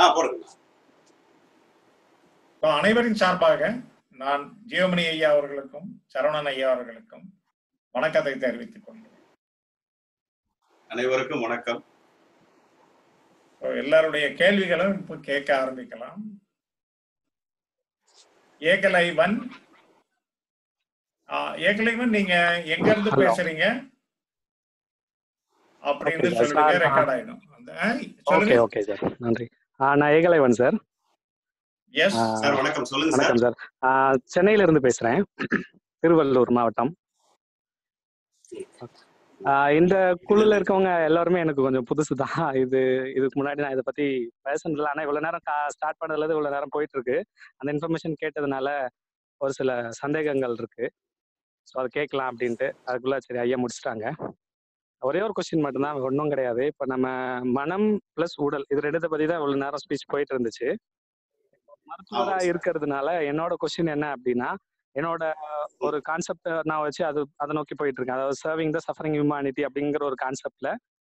ஆ போடுங்க So, அனைவரின் சார்பாக நான் ஜீவமணி ஐயா அவர்களுக்கும் சரவணன் ஐயா அவர்களுக்கும் வணக்கத்தை தெரிவித்துக் கொள்கிறேன் அனைவருக்கும் வணக்கம் So, எல்லாருடைய கேள்விகளும் இப்போ கேட்க ஆரம்பிக்கலாம் ஏகலைவன் ஆ, ஏகலைவன் நீங்க எங்க இருந்து Hello. பேசுறீங்க அப்படின்னு Okay, சொல்லுங்க sir. ரெக்கார்ட் ஆயிடும் அந்த- ஆ, ஓகே சொல்லுங்க ஓகே சார் நன்றி ஆ, நான் ஏகலைவன் சார் எஸ் ஆ, சார் வணக்கம் சொல்லுங்க சார் வணக்கம் சார் ஆ, சென்னையில இருந்து பேசுறேன் திருவள்ளூர் மாவட்டம் ஆ, இந்த குழுல இருக்கவங்க எல்லாருமே எனக்கு கொஞ்சம் புதுசு தான் இது இதுக்கு முன்னாடி நான் இதை பத்தி பேசுனதில்ல ஆனா இவ்வளவு நேரம் ஸ்டார்ட் பண்ணதுல இருந்து இவ்வளவு நேரம் போயிட்டு இருக்கு அந்த இன்ஃபர்மேஷன் கேட்டதுனால ஒரு சில சந்தேகங்கள் இருக்கு ஸோ அதை கேட்கலாம் அப்படின்ட்டு அதுக்குள்ள சரி ஐயா முடிச்சிட்டாங்க ஒரே ஒரு கொஸ்டின் மட்டும்தான் ஒன்றும் கிடையாது இப்போ நம்ம மனம் ப்ளஸ் உடல் இது ரெண்டு பத்தி தான் இவ்வளவு நேரம் ஸ்பீச் போயிட்டு இருந்துச்சு மருத்துவரா ஆமாம் சார். இருக்கிறதுனால என்னோட கொஸ்டின் என்ன அப்படின்னா என்னோட ஒரு கான்செப்ட் நான் வச்சு அது அதை நோக்கி போயிட்டு இருக்கேன் அதாவது சர்விங் த சஃபரிங் ஹியூமானிட்டி அப்படிங்கிற ஒரு கான்செப்ட்ல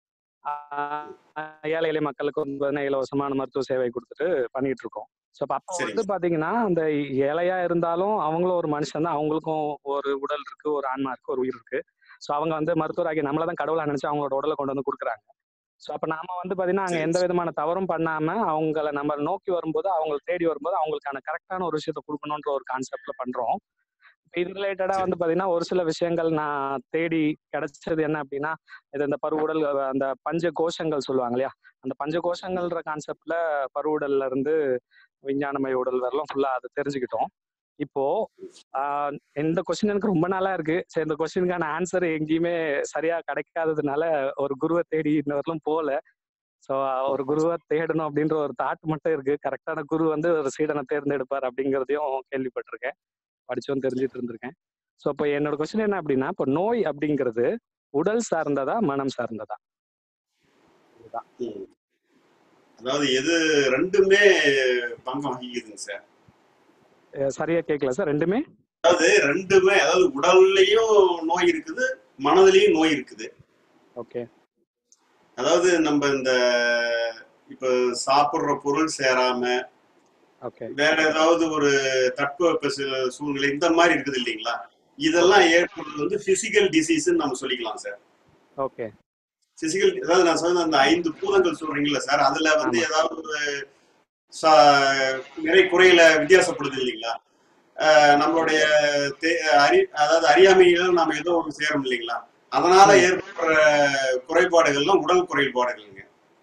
ஏழை எளிய மக்களுக்கு வந்து பார்த்தீங்கன்னா இலவசமான மருத்துவ சேவை கொடுத்துட்டு பண்ணிட்டு இருக்கோம் ஸோ அப்போ அப்போ சரிங்க வந்து பாத்தீங்கன்னா அந்த ஏழையா இருந்தாலும் அவங்களும் ஒரு மனுஷன் தான் அவங்களுக்கும் ஒரு உடல் இருக்கு ஒரு ஆன்மா இருக்கு ஒரு உயிர் இருக்கு ஸோ அவங்க வந்து மருத்துவராகி நம்மள தான் கடவுளா நினைச்சு அவங்களோட உடலை கொண்டு வந்து கொடுக்குறாங்க ஸோ அப்போ நாம வந்து பாத்தீங்கன்னா அங்க சரி எந்த சார். விதமான தவறும் பண்ணாம அவங்கள நம்ம நோக்கி வரும்போது அவங்களை தேடி வரும்போது அவங்களுக்கான கரெக்டான ஒரு விஷயத்த கொடுக்கணுன்ற ஒரு கான்செப்ட்ல பண்றோம் இப்ப இது ரிலேட்டடா சரி வந்து பாத்தீங்கன்னா ஒரு சில விஷயங்கள் நான் தேடி கிடைச்சது என்ன அப்படின்னா இது இந்த பருவுடல் அஹ், அந்த பஞ்ச கோஷங்கள் சொல்லுவாங்க இல்லையா அந்த பஞ்ச கோஷங்கள்ன்ற கான்செப்ட்ல பருவுடல்ல இருந்து விஞ்ஞானமய உடல் வரலாம் ஃபுல்லா அதை தெரிஞ்சுக்கிட்டோம் இப்போ ஆஹ், இந்த கொஸ்டின் எனக்கு ரொம்ப நாளா இருக்கு சரி இந்த கொஸ்டினுக்கான ஆன்சர் எங்கேயுமே சரியா கிடைக்காததுனால ஒரு குருவை தேடி இன்னவரையிலும் போகல ஸோ ஒரு குருவை தேடணும் அப்படின்ற ஒரு தாட் மட்டும் இருக்கு கரெக்டான குரு வந்து ஒரு சீடனை தேர்ந்தெடுப்பார் அப்படிங்கிறதையும் கேள்விப்பட்டிருக்கேன் படிச்சும் தெரிஞ்சுட்டு இருந்திருக்கேன் ஸோ இப்போ என்னோட கொஸ்டின் என்ன அப்படின்னா இப்போ நோய் அப்படிங்கிறது உடல் சார்ந்ததா மனம் சார்ந்ததா இதுதான் ம். அதாவது எது ரெண்டுமே பங்கு வகிக்குதுங்க சார் அஹ் சரியா கேட்கல சார் ரெண்டுமே அதாவது ரெண்டுமே அதாவது உடல்லயும் நோய் இருக்குது மனதிலையும் நோய் இருக்குது ஓகே அதாவது நம்ம இந்த இப்ப சாப்பிடுற பொருள் சேராம ஓகே வேற ஏதாவது ஒரு தட்பவெப்ப சூ- சூழ்நிலை இந்த மாதிரி இருக்குது இல்லைங்களா இதெல்லாம் ஏற்படுறது வந்து பிசிக்கல் டிசீஸ்ன்னு நம்ம சொல்லிக்கலாம் சார் ஓகே பிசிக்கல் அதாவது நான் சொன்ன அந்த ஐந்து பூதங்கள் சொல்றீங்கல்ல சார் அதுல வந்து ஆமா. ஏதாவது ஒரு ச- நிறை குறையில வித்தியாசப்படுது இல்லைங்களா அஹ் நம்மளுடைய தே- அறி அதாவது அறியாமையில நாம ஏதோ ஒன்று சேரும் இல்லைங்களா அதனால ம். ஏற்படுற குறைபாடுகள்லாம் உடல் குறைபாடுகள்ங்க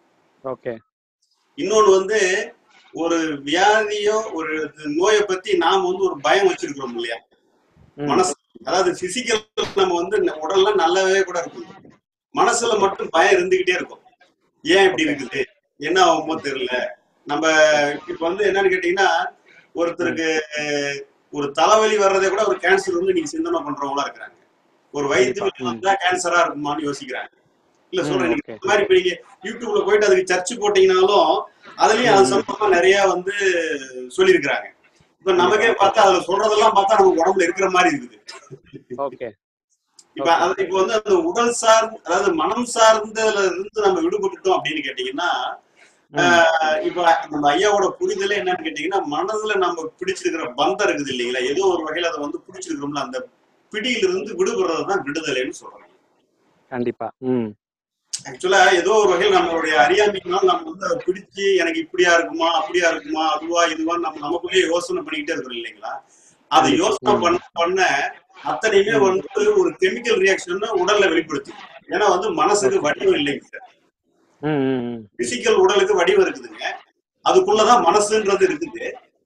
ஓகே இன்னொன்னு வந்து ஒரு வியாதியோ ஒரு நோயை பத்தி நாம வந்து ஒரு பயம் வச்சிருக்கிறோம் இல்லையா ம் மனசு அதாவது பிசிக்கல் நம்ம வந்து ந- உடல்ல நல்லாவே கூட இருக்கும் மனசுல மட்டும் பயம் இருந்துகிட்டே இருக்கும் ஏன் இப்படி ஓகே இருக்குது என்ன ஆகுமோ தெரியல நம்ம இப்ப வந்து என்னன்னு கேட்டீங்கன்னா ம் ஒருத்தருக்கு அஹ், ஒரு தலைவலி வர்றதை கூட ஒரு கேன்சர் வந்து நீங்க சிந்தனை பண்றவங்களா இருக்கிறாங்க ஒரு வயிற்று கண்டிப்பா வலி ம் வந்தா கேன்சரா இருக்குமான்னு யோசிக்கிறாங்க இல்ல ம் சொல்றேன் நீங்க ஓகே இந்த மாதிரி இப்ப நீங்க யூடியூப்ல போயிட்டு அதுக்கு சர்ச் போட்டீங்கன்னாலும் அதுலயும் அது ம் சம்பந்தமா நிறைய வந்து சொல்லியிருக்கிறாங்க இப்ப நமக்கே கண்டிப்பா பார்த்தா அதுல சொல்றதெல்லாம் பார்த்தா நமக்கு உடம்புல இருக்கிற மாதிரி இருக்குது ஓகே இப்ப ஓகே அது இப்ப வந்து அந்த உடல் சார்ந்த அதாவது மனம் சார்ந்ததுல இருந்து நம்ம விடுபட்டுட்டோம் அப்படின்னு கேட்டீங்கன்னா ம் ஆஹ் இப்ப நம்ம ஐயாவோட புரிதலே என்னன்னு கேட்டீங்கன்னா மனதுல நம்ம பிடிச்சிருக்கிற பந்தம் இருக்குது இல்லைங்களா ஏதோ ஒரு வகையில அதை வந்து பிடிச்சிருக்கிறோம்ல அந்த பிடியிலிருந்து விடுபடுறது தான் விடுதலைன்னு சொல்றோம் கண்டிப்பா ம் ஆக்சுவலா ஏதோ ஒரு வகையில் நம்மளுடைய அறியாமைக்குனால நம்ம வந்து அதை பிடிச்சு எனக்கு இப்படியா இருக்குமா அப்படியா இருக்குமா அதுவா இதுவா நம்ம நமக்குள்ளேயே யோசனை பண்ணிக்கிட்டே இருக்கிறோம் இல்லைங்களா அதை கண்டிப்பா யோசனை ம் பண்ண பண்ண அத்தனையுமே ம் வந்து ஒரு கெமிக்கல் ரியாக்ஷன் உடல்ல வெளிப்படுத்து ஏன்னா வந்து மனசுக்கு ஓகே வடிவம் இல்லைங்க சார் ம் ம் ம் பிசிக்கல் உடலுக்கு வடிவம் இருக்குதுங்க அதுக்குள்ளதான் மனசுன்றது இருக்குது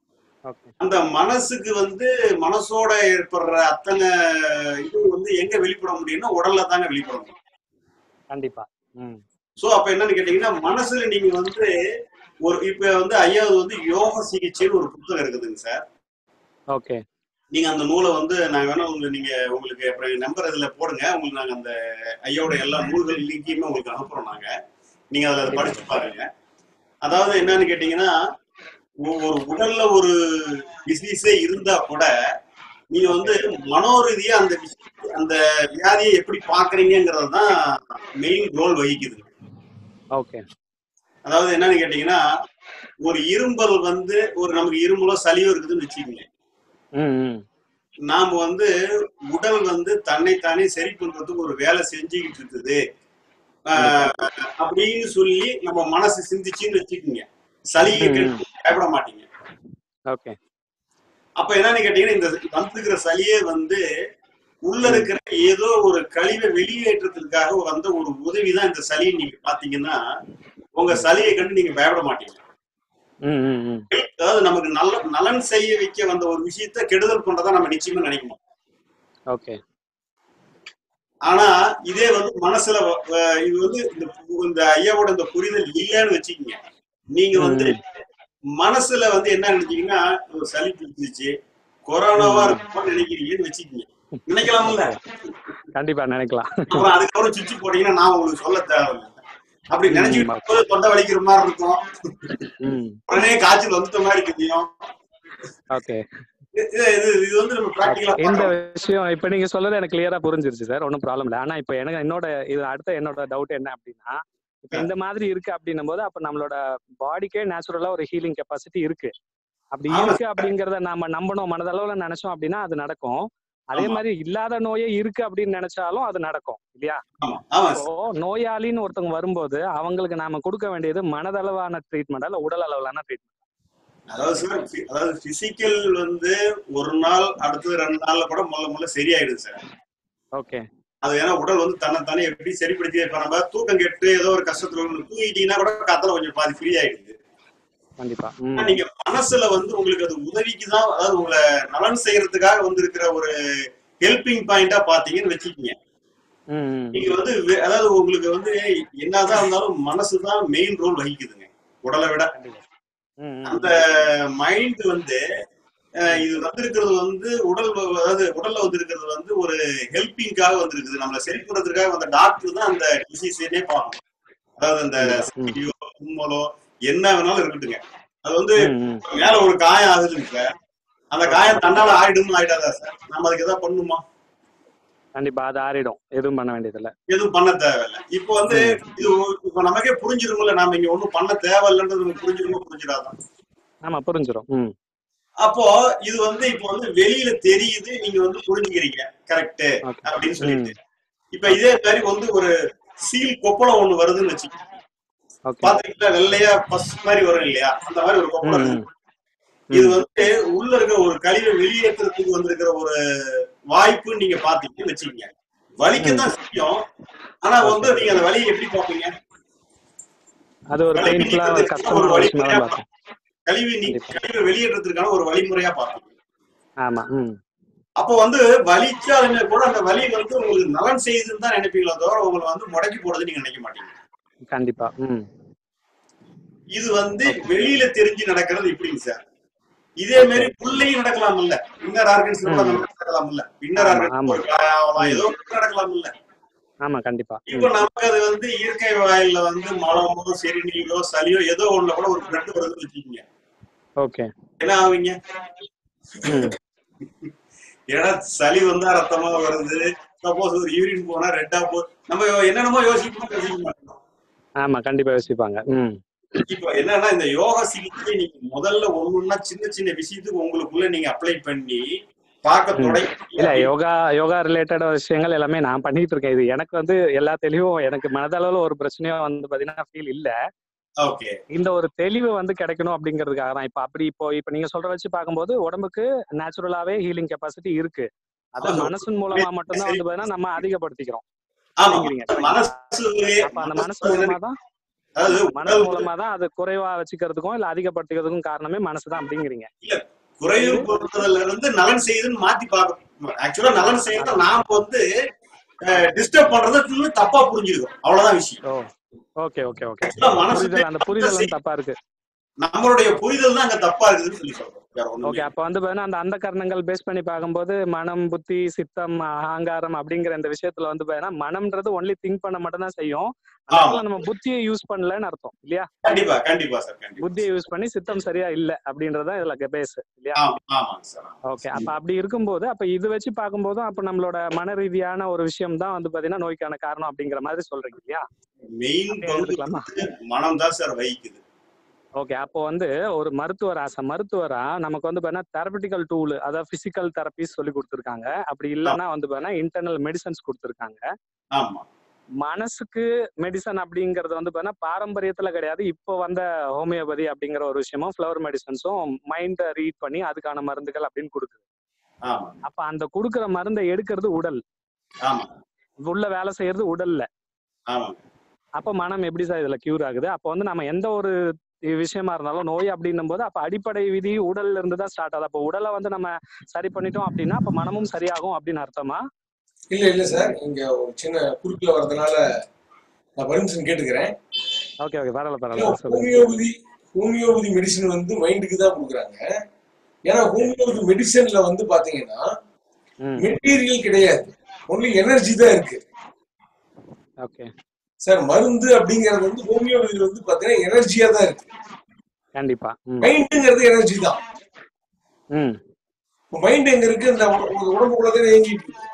ஓகே அந்த மனசுக்கு வந்து மனசோட ஏற்படுற அத்தனை இது வந்து எங்க வெளிப்பட முடியும்னா உடல்ல தாங்க வெளிப்பட முடியும் கண்டிப்பா ம் சோ அப்ப என்னன்னு கேட்டீங்கன்னா மனசுல நீங்க வந்து ஒரு இப்ப வந்து ஐயாவது வந்து யோக சிகிச்சைன்னு ஒரு புத்தகம் இருக்குதுங்க சார் ஓகே நீங்க அந்த நூலை வந்து நாங்க வேணா உங்க நீங்க உங்களுக்கு அப்புறம் நம்பர் இதுல போடுங்க உங்களுக்கு நாங்க அந்த ஐயாவோட எல்லா நூல்கள் லிங்கையுமே உங்களுக்கு அனுப்புறோம் நாங்க நீங்க அதுல அதை கண்டிப்பா படிச்சு பாருங்க அதாவது என்னன்னு கேட்டீங்கன்னா ஒ- ஒரு உடல்ல ஒரு டிசீஸே இருந்தா கூட நீங்க வந்து மனோரீதியா அந்த விஷயம் அந்த வியாதியை எப்படி பாக்குறீங்கிறது தான் மெயின் ரோல் வகிக்குது ஓகே அதாவது என்னன்னு கேட்டீங்கன்னா ஒரு இரும்பல் வந்து ஒரு நமக்கு இருமலோ சளியோ இருக்குதுன்னு வச்சுக்கோங்க ம் ம் நாம வந்து உடல் வந்து தன்னைத்தானே சரி பண்றதுக்கு ஒரு வேலை செஞ்சுக்கிட்டு இருக்குது ஆஹ் அப்படின்னு சொல்லி நம்ம மனசு சிந்திச்சுன்னு வச்சுக்கோங்க சளியை ம். கண்டு பயப்பட மாட்டீங்க ஓகே அப்ப என்னன்னு கேட்டீங்கன்னா இந்த வந்துருக்கிற சளியே வந்து உள்ள இருக்கிற ஏதோ ஒரு கழிவை வெளியேற்றத்திற்காக வந்த ஒரு உதவிதான் இந்த சளின்னு நீங்க பாத்தீங்கன்னா உங்க சளியை கண்டு நீங்க பயப்பட மாட்டீங்க ம் ம் ம் அதாவது நமக்கு நல்ல நலன் செய்ய வைக்க வந்த ஒரு விஷயத்த கெடுதல் பண்றதா நம்ம நிச்சயமா நினைக்கணும் ஓகே ஆனா இதே வந்து மனசுல வ- வ- இது வந்து இந்த பு- இந்த ஐயாவோட இந்த புரிதல் இல்லைன்னு வச்சுக்கோங்க நீங்க வந்து மனசுல வந்து என்ன நினைச்சீங்கன்னா ஒரு சளி பிடிச்சிருச்சு கொரோனாவா ம். இருக்கும்னு நினைக்கிறீங்கன்னு வச்சுக்கோங்க நினைக்கலாம்ல கண்டிப்பா நினைக்கலாம் அப்புறம் அதுக்கப்புறம் சுவிட்ச் போட்டீங்கன்னா நான் உங்களுக்கு சொல்ல தேவையில்லை அப்படி ம். நினைச்சுக்கிட்டு இருக்கும்போது தொண்டை வலிக்கிற மாதிரி இருக்கும் ம் உடனே காய்ச்சல் வந்துட்ட மாதிரி தெரியும் ஓகே இது இது இது வந்து நம்ம பிராக்டிகலா இந்த விஷயம் இப்ப நீங்க சொல்றது எனக்கு கிளியரா புரிஞ்சிருச்சு சார் ஒன்றும் ப்ராப்ளம் இல்லை ஆனா இப்ப எனக்கு என்னோட இது அடுத்த என்னோட டவுட் என்ன அப்படின்னா இப்ப இந்த மாதிரி இருக்கு அப்படின்னும் போது அப்ப நம்மளோட பாடிக்கே நேச்சுரலா ஒரு ஹீலிங் கெப்பாசிட்டி இருக்கு அப்படி ஆமா. இருக்கு அப்படிங்கறத நாம நம்பணும் மனதளவுல நினைச்சோம் அப்படின்னா அது நடக்கும் அதே ஆமா. மாதிரி இல்லாத நோயே இருக்கு அப்படின்னு நினைச்சாலும் அது நடக்கும் இல்லையா ஆமா ஆமா இப்போ நோயாளின்னு ஒருத்தவங்க வரும்போது அவங்களுக்கு நாம கொடுக்க வேண்டியது மனதளவான ட்ரீட்மெண்ட் இல்ல உடல் அளவிலான ட்ரீட்மெண்ட் அதாவது சார் phy- அதாவது பிசிக்கல் வந்து ஒரு நாள் அடுத்தது ரெண்டு நாள்ல கூட முதல்ல முதல்ல சரியாயிடுது சார் ஓகே அது ஏன்னா உடல் வந்து தன்னைத்தானே எப்படி சரிப்படுத்தி இப்ப நம்ம தூக்கம் கெட்டு ஏதோ ஒரு கஷ்டத்துல வந்து தூங்கிட்டீங்கன்னா கூட காத்தால கொஞ்சம் பாதி ஃப்ரீ ஆயிடுது கண்டிப்பா ஆனா ம் நீங்க மனசுல வந்து உங்களுக்கு அது உதவிக்கு தான் அதாவது உங்களை நலன் செய்யறதுக்காக வந்து இருக்கிற ஒரு ஹெல்பிங் பாயிண்டா பாத்தீங்கன்னு வச்சுக்கீங்க ம், ம் நீங்க வந்து வே- அதாவது உங்களுக்கு வந்து என்னதான் இருந்தாலும் மனசு தான் மெயின் ரோல் வகிக்குதுங்க உடலை விட கண்டிப்பா ம், ம். அந்த மைண்ட் வந்து அஹ், இது வந்திருக்கிறது வந்து உடல் வ- அதாவது உடல்ல வந்திருக்கிறது வந்து ஒரு ஹெல்பிங்காக வந்திருக்குது நம்மளை சரி பண்றதுக்காக வந்த டாக்டர் தான் அந்த டிசீஸே பார்க்கணும் அதாவது அந்த ம். சளியோ, தும்மலோ என்ன வேணாலும் இருக்கட்டுங்க அது வந்து ம், ம். மேல ஒரு காயம் ஆகுதுங்க சார் அந்த காயம் தன்னால ஆயிடும் ஆயிடாதா சார் நம்ம அதுக்கு எதாவது பண்ணுமா கண்டிப்பா அது ஆறிடும் எதுவும் பண்ண வேண்டியதில்ல எதுவும் பண்ண தேவையில்லை இப்போ வந்து இது ஒ- இப்போ நமக்கே புரிஞ்சிருக்கும்ல நாம இங்க ஒண்ணும் பண்ண தேவையில்லைன்றது நமக்கு புரிஞ்சிருமோ புரிஞ்சிடாதான் ஆமா புரிஞ்சிடும் ம் அப்போ இது வந்து இப்போ வந்து வெளியில தெரியுது நீங்க வந்து புரிஞ்சுக்கிறீங்க கரெக்ட் ஓகே அப்படின்னு சொல்லிட்டு இப்ப இதே மாதிரி வந்து ஒரு சீல் கொப்பளம் ஒண்ணு வருதுன்னு வச்சுக்கோங்க ஓகே பாத்துக்கிட்டா வெள்ளையா பஸ் மாதிரி வரும் இல்லையா அந்த மாதிரி ஒரு கொப்பளம் ம், இருக்கு. இது வந்து உள்ள இருக்கிற ஒரு கழிவை வெளியேற்றுறதுக்கு வந்திருக்கிற ஒரு வாய்ப்பு நீங்க பாத்தீங்கன்னு வச்சுக்கோங்க வலிக்கத்தான் செய்யும் ஆனா வந்து நீங்க அந்த வலியை எப்படி பார்ப்பீங்க அது ஒரு வலி பெயின்ஃபுல்லா நீக்கிறதுக்கு கஷ்டமான ஒரு ஒரு விஷயமா வழிமுறையா தான் பார்ப்போம் கழிவு நீ கழிவை வெளியேற்றதுக்கான ஒரு வழிமுறையா பார்ப்பீங்க ஆமா ம் அப்போ வந்து வலிச்சாலுமே கூட அந்த வலி வந்து உங்களுக்கு நலன் செய்யுதுன்னு தான் நினைப்பீங்களோ தவிர உங்களை வந்து முடக்கி போடுறது நீங்க நினைக்க மாட்டீங்க கண்டிப்பா ம் இது வந்து வெளியில தெரிஞ்சு நடக்கிறது இப்படிங்க சார் இதே மாதிரி உள்ளேயும் நடக்கலாம்ல இன்னர் ஆர்கன்ஸ் நடக்கலாம்ல இன்னர் ஆமா, ஆர்கன்ஸ் ஆமா. ஒரு காயம் ஏதோ ஒண்ணு நடக்கலாம்ல ஆமா கண்டிப்பா இப்போ நமக்கு அது வந்து இயற்கை வாயில வந்து மலமோ சிறுநீரோ சளியோ ஏதோ ஒண்ணுல கூட ஒரு பிளட் வருதுன்னு வச்சுக்கோங்க ஓகே என்ன ஆவீங்க ம் ஏன்னா சளி வந்தா ரத்தமா வருது சப்போஸ் ஒரு யூரின் போனா ரெட்டா போ நம்ம என்னென்னமோ யோசிக்கணும் யோசிக்க மாட்டோம் ஆமா கண்டிப்பா யோசிப்பாங்க ம் இப்போ என்னன்னா இந்த யோகா சிகிச்சை நீங்க முதல்ல ஒண்ணுன்னா சின்ன சின்ன விஷயத்துக்கு உங்களுக்குள்ள நீங்க அப்ளை பண்ணி பார்க்க ம். இல்ல தொடங்கி யோகா யோகா ரிலேட்டட் விஷயங்கள் எல்லாமே நான் பண்ணிட்டு இருக்கேன் இது எனக்கு வந்து எல்லா தெளிவும் எனக்கு மனதளவுல ஒரு பிரச்சனையும் வந்து பாத்தீங்கன்னா ஃபீல் இல்ல ஓகே இந்த ஒரு தெளிவு வந்து கிடைக்கணும் அப்படிங்கிறதுக்காக தான் இப்ப அப்படி இப்போ இப்ப நீங்க சொல்ற வச்சு பார்க்கும்போது உடம்புக்கு நேச்சுரலாவே ஹீலிங் கெப்பாசிட்டி இருக்கு அத ஆமா. மனசின் மூலமா மட்டும்தான் வந்து பாத்தீங்கன்னா நம்ம அதிகப்படுத்திக்கிறோம் ஆமா அப்படிங்கிறீங்க. மனசுலயே அப்ப அந்த மனசு மூலமா தான் அதாவது மனசு உடல் மூலமா தான் அது குறைவா வச்சுக்கிறதுக்கும் இல்ல அதிகப்படுத்திக்கிறதுக்கும் காரணமே மனசு தான் அப்படிங்கிறீங்க குறைவுபடுத்துதல்ல இருந்து நலன் செய்யுதுன்னு மாத்தி பார்க்கணும் ஆக்சுவலா நலன் செய்யறத நாம வந்து டிஸ்டர்ப் பண்றத இன்னும் தப்பா புரிஞ்சுக்கிறோம் அவ்வளவுதான் விஷயம் oh okay okay okay Actually, மனசு புரிதல் அந்த புரிதல் வந்து தப்பா இருக்கு நம்மளுடைய புரிதல் தான் அங்க தப்பா இருக்குதுன்னு சொல்லி சொல்றோம் வேற ஒண்ணும் ஓகே அப்ப வந்து பாத்தீங்கன்னா அந்த அந்த கரணங்கள் பேஸ் பண்ணி பார்க்கும்போது மனம் புத்தி சித்தம் அகங்காரம் அப்படிங்கிற இந்த விஷயத்துல வந்து பாத்தீங்கன்னா மனம்ன்றது ஒன்லி திங்க் பண்ண மட்டும் தான் செய்யும் அந்த ஆமா. இடத்துல நம்ம புத்தியை யூஸ் பண்ணலன்னு அர்த்தம் இல்லையா கண்டிப்பா கண்டிப்பா சார் கண்டிப்பா புத்தியை யூஸ் பண்ணி சித்தம் சரியா இல்ல அப்படின்றதுதான் இதுல பேஸ் இல்லையா ஆமா ஆமாங்க சார் ஓகே அப்ப அப்படி இருக்கும்போது அப்ப இது வச்சு பார்க்கும்போதும் அப்ப நம்மளோட மன ரீதியான ஒரு விஷயம் தான் வந்து பாத்தீங்கன்னா நோய்க்கான காரணம் அப்படிங்கிற மாதிரி சொல்றீங்க இல்லையா மெயின் அப்படியே பங்கு எடுத்துக்கலாமா மனம் தான் சார் வகிக்குது ஓகே அப்போ வந்து ஒரு மருத்துவர் ஆச மருத்துவரா நமக்கு வந்து பார்த்தீங்கன்னா தெரபிட்டிக்கல் டூல் அதாவது பிசிக்கல் தெரபிஸ் சொல்லி கொடுத்துருக்காங்க அப்படி இல்லைன்னா வந்து பார்த்தீங்கன்னா இன்டர்னல் மெடிசன்ஸ் கொடுத்துருக்காங்க ஆமா மனசுக்கு மெடிசன் அப்படிங்கறது வந்து பார்த்தீங்கன்னா பாரம்பரியத்துல கிடையாது இப்போ வந்த ஹோமியோபதி அப்படிங்கிற ஒரு விஷயமும் ஃப்ளவர் மெடிசன்ஸும் மைண்டை ரீட் பண்ணி அதுக்கான மருந்துகள் அப்படின்னு கொடுக்குது ஆமா அப்ப அந்த கொடுக்குற மருந்தை எடுக்கிறது உடல் ஆமா உள்ள வேலை செய்யறது உடல்ல ஆமா அப்ப மனம் எப்படி சார் இதுல கியூர் ஆகுது அப்போ வந்து நம்ம எந்த ஒரு விஷயமா இருந்தாலும் நோய் அப்படின்னும் போது அப்ப அடிப்படை விதி உடல்ல இருந்து தான் ஸ்டார்ட் ஆகுது அப்போ உடலை வந்து நம்ம சரி பண்ணிட்டோம் அப்படின்னா அப்ப மனமும் சரியாகும் அப்படின்னு அர்த்தமா இல்ல இல்ல சார் இங்க ஒரு சின்ன குறுக்கில் வர்றதுனால நான் பர்மிஷன் கேட்டுக்கிறேன் ஓகே ஓகே பரவாயில்ல பரவாயில்ல சொல்லுங்க ஹோமியோபதி ஹோமியோபதி மெடிசன் வந்து மைண்டுக்கு தான் கொடுக்குறாங்க ஏன்னா ஹோமியோபதி மெடிசன்ல வந்து பாத்தீங்கன்னா ம் மெட்டீரியல் கிடையாது ஒன்லி எனர்ஜி தான் இருக்கு ஓகே சார் மருந்து அப்படிங்கிறது வந்து ஹோமியோபதியில வந்து பாத்தீங்கன்னா எனர்ஜியா தான் இருக்கு கண்டிப்பா ம் மைண்டுங்கிறது எனர்ஜி தான் ம் மைண்ட் எங்க இருக்கு இந்த உங்க உடம்புக்குள்ள தான் இயங்கிட்டு இருக்கு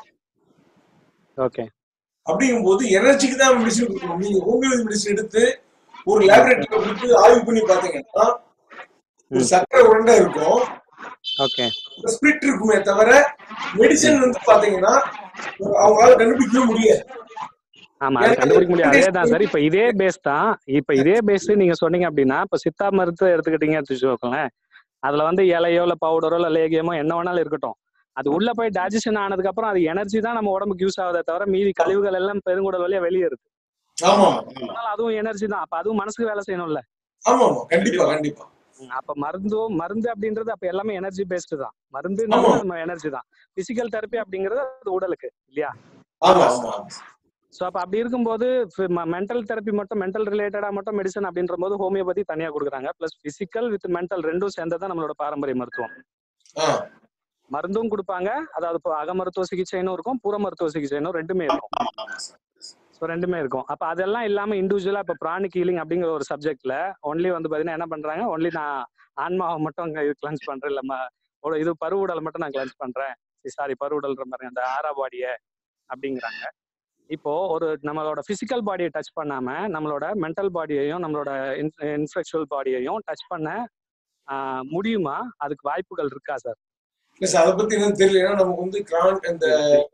ஓகே அப்படிங்கும் போது எனர்ஜிக்கு தான் மெடிசன் கொடுக்கணும் நீங்க ஹோமியோபதி மெடிசன் எடுத்து ஒரு லேபரேட்டரியில கொடுத்து ஆய்வு பண்ணி பாத்தீங்கன்னா ஒரு ம் சக்கரை உருண்டை இருக்கும் ஓகே ஸ்பிரிட் இருக்குமே தவிர மெடிசன் வந்து பாத்தீங்கன்னா அவங்களால கண்டுபிடிக்கவே முடியாது ஆமா அது கண்டுபிடிக்க முடியாது அதே தான் சார் இப்ப இதே பேஸ் தான் இப்ப இதே பேஸ் நீங்க சொன்னீங்க அப்படின்னா இப்ப சித்தா மருத்துவம் எடுத்துக்கிட்டீங்க வச்சுக்கோங்களேன் அதுல வந்து இலையோ இல்ல பவுடரோ இல்ல லேகியமோ என்ன வேணாலும் இருக்கட்டும் அது உள்ள போய் டைஜஷன் ஆனதுக்கு அப்புறம் அது எனர்ஜி தான் நம்ம உடம்புக்கு யூஸ் ஆகுதே தவிர மீதி கழிவுகள் எல்லாம் பெருங்குடல் வழியா வெளியேறுது ஆமா அதனால அதுவும் எனர்ஜி தான் அப்ப அதுவும் மனசுக்கு வேலை செய்யணும்ல ஆமா ஆமா கண்டிப்பா கண்டிப்பா ம், அப்ப மருந்தும் மருந்து அப்படின்றது அப்ப எல்லாமே எனர்ஜி பேஸ்டு தான் மருந்து ஆமா. நம்ம எனர்ஜி தான் பிசிக்கல் தெரப்பி அப்படிங்கிறது அது உடலுக்கு இல்லையா ஆமா ஆமா ஸோ அப்போ அப்படி இருக்கும்போது மென்டல் தெரப்பி மட்டும் மென்டல் ரிலேட்டடா மட்டும் மெடிசன் அப்படின்ற போது ஹோமியோபதி தனியா கொடுக்குறாங்க ப்ளஸ் பிசிக்கல் வித் மென்டல் ரெண்டும் சேர்ந்தது தான் நம்மளோட பாரம்பரிய மருத்துவம் ஆ மருந்தும் கொடுப்பாங்க அதாவது இப்போ அக மருத்துவ சிகிச்சைனும் இருக்கும் புற மருத்துவ சிகிச்சைனும் ரெண்டுமே இருக்கும் ஆமா ஆமா சார் ஸோ ரெண்டுமே இருக்கும் அப்போ அதெல்லாம் இல்லாம இண்டிவிஜுவலா இப்போ பிராணிக் ஹீலிங் அப்படிங்கிற ஒரு சப்ஜெக்ட்ல ஒன்லி வந்து பாத்தீங்கன்னா என்ன பண்றாங்க ஒன்லி நான் ஆன்மாவை மட்டும் அங்க கிளன்ஸ் பண்றேன் இல்ல ம- ஒரு இது பருவுடலை மட்டும் நான் கிளன்ஸ் பண்றேன் சாரி பருவுடல்ன்ற மாதிரி அந்த ஆரா பாடிய அப்படிங்கிறாங்க இப்போ ஒரு நம்மளோட பிசிக்கல் பாடியை டச் பண்ணாம நம்மளோட மென்டல் பாடியையும் நம்மளோட இன்ஃபெக்சுவல் பாடியையும் டச் பண்ண ஆஹ், முடியுமா அதுக்கு வாய்ப்புகள் இருக்கா சார் இல்ல சார் அதை பத்தி என்னன்னு தெரியல ஏன்னா நமக்கு வந்து கிரான் இந்த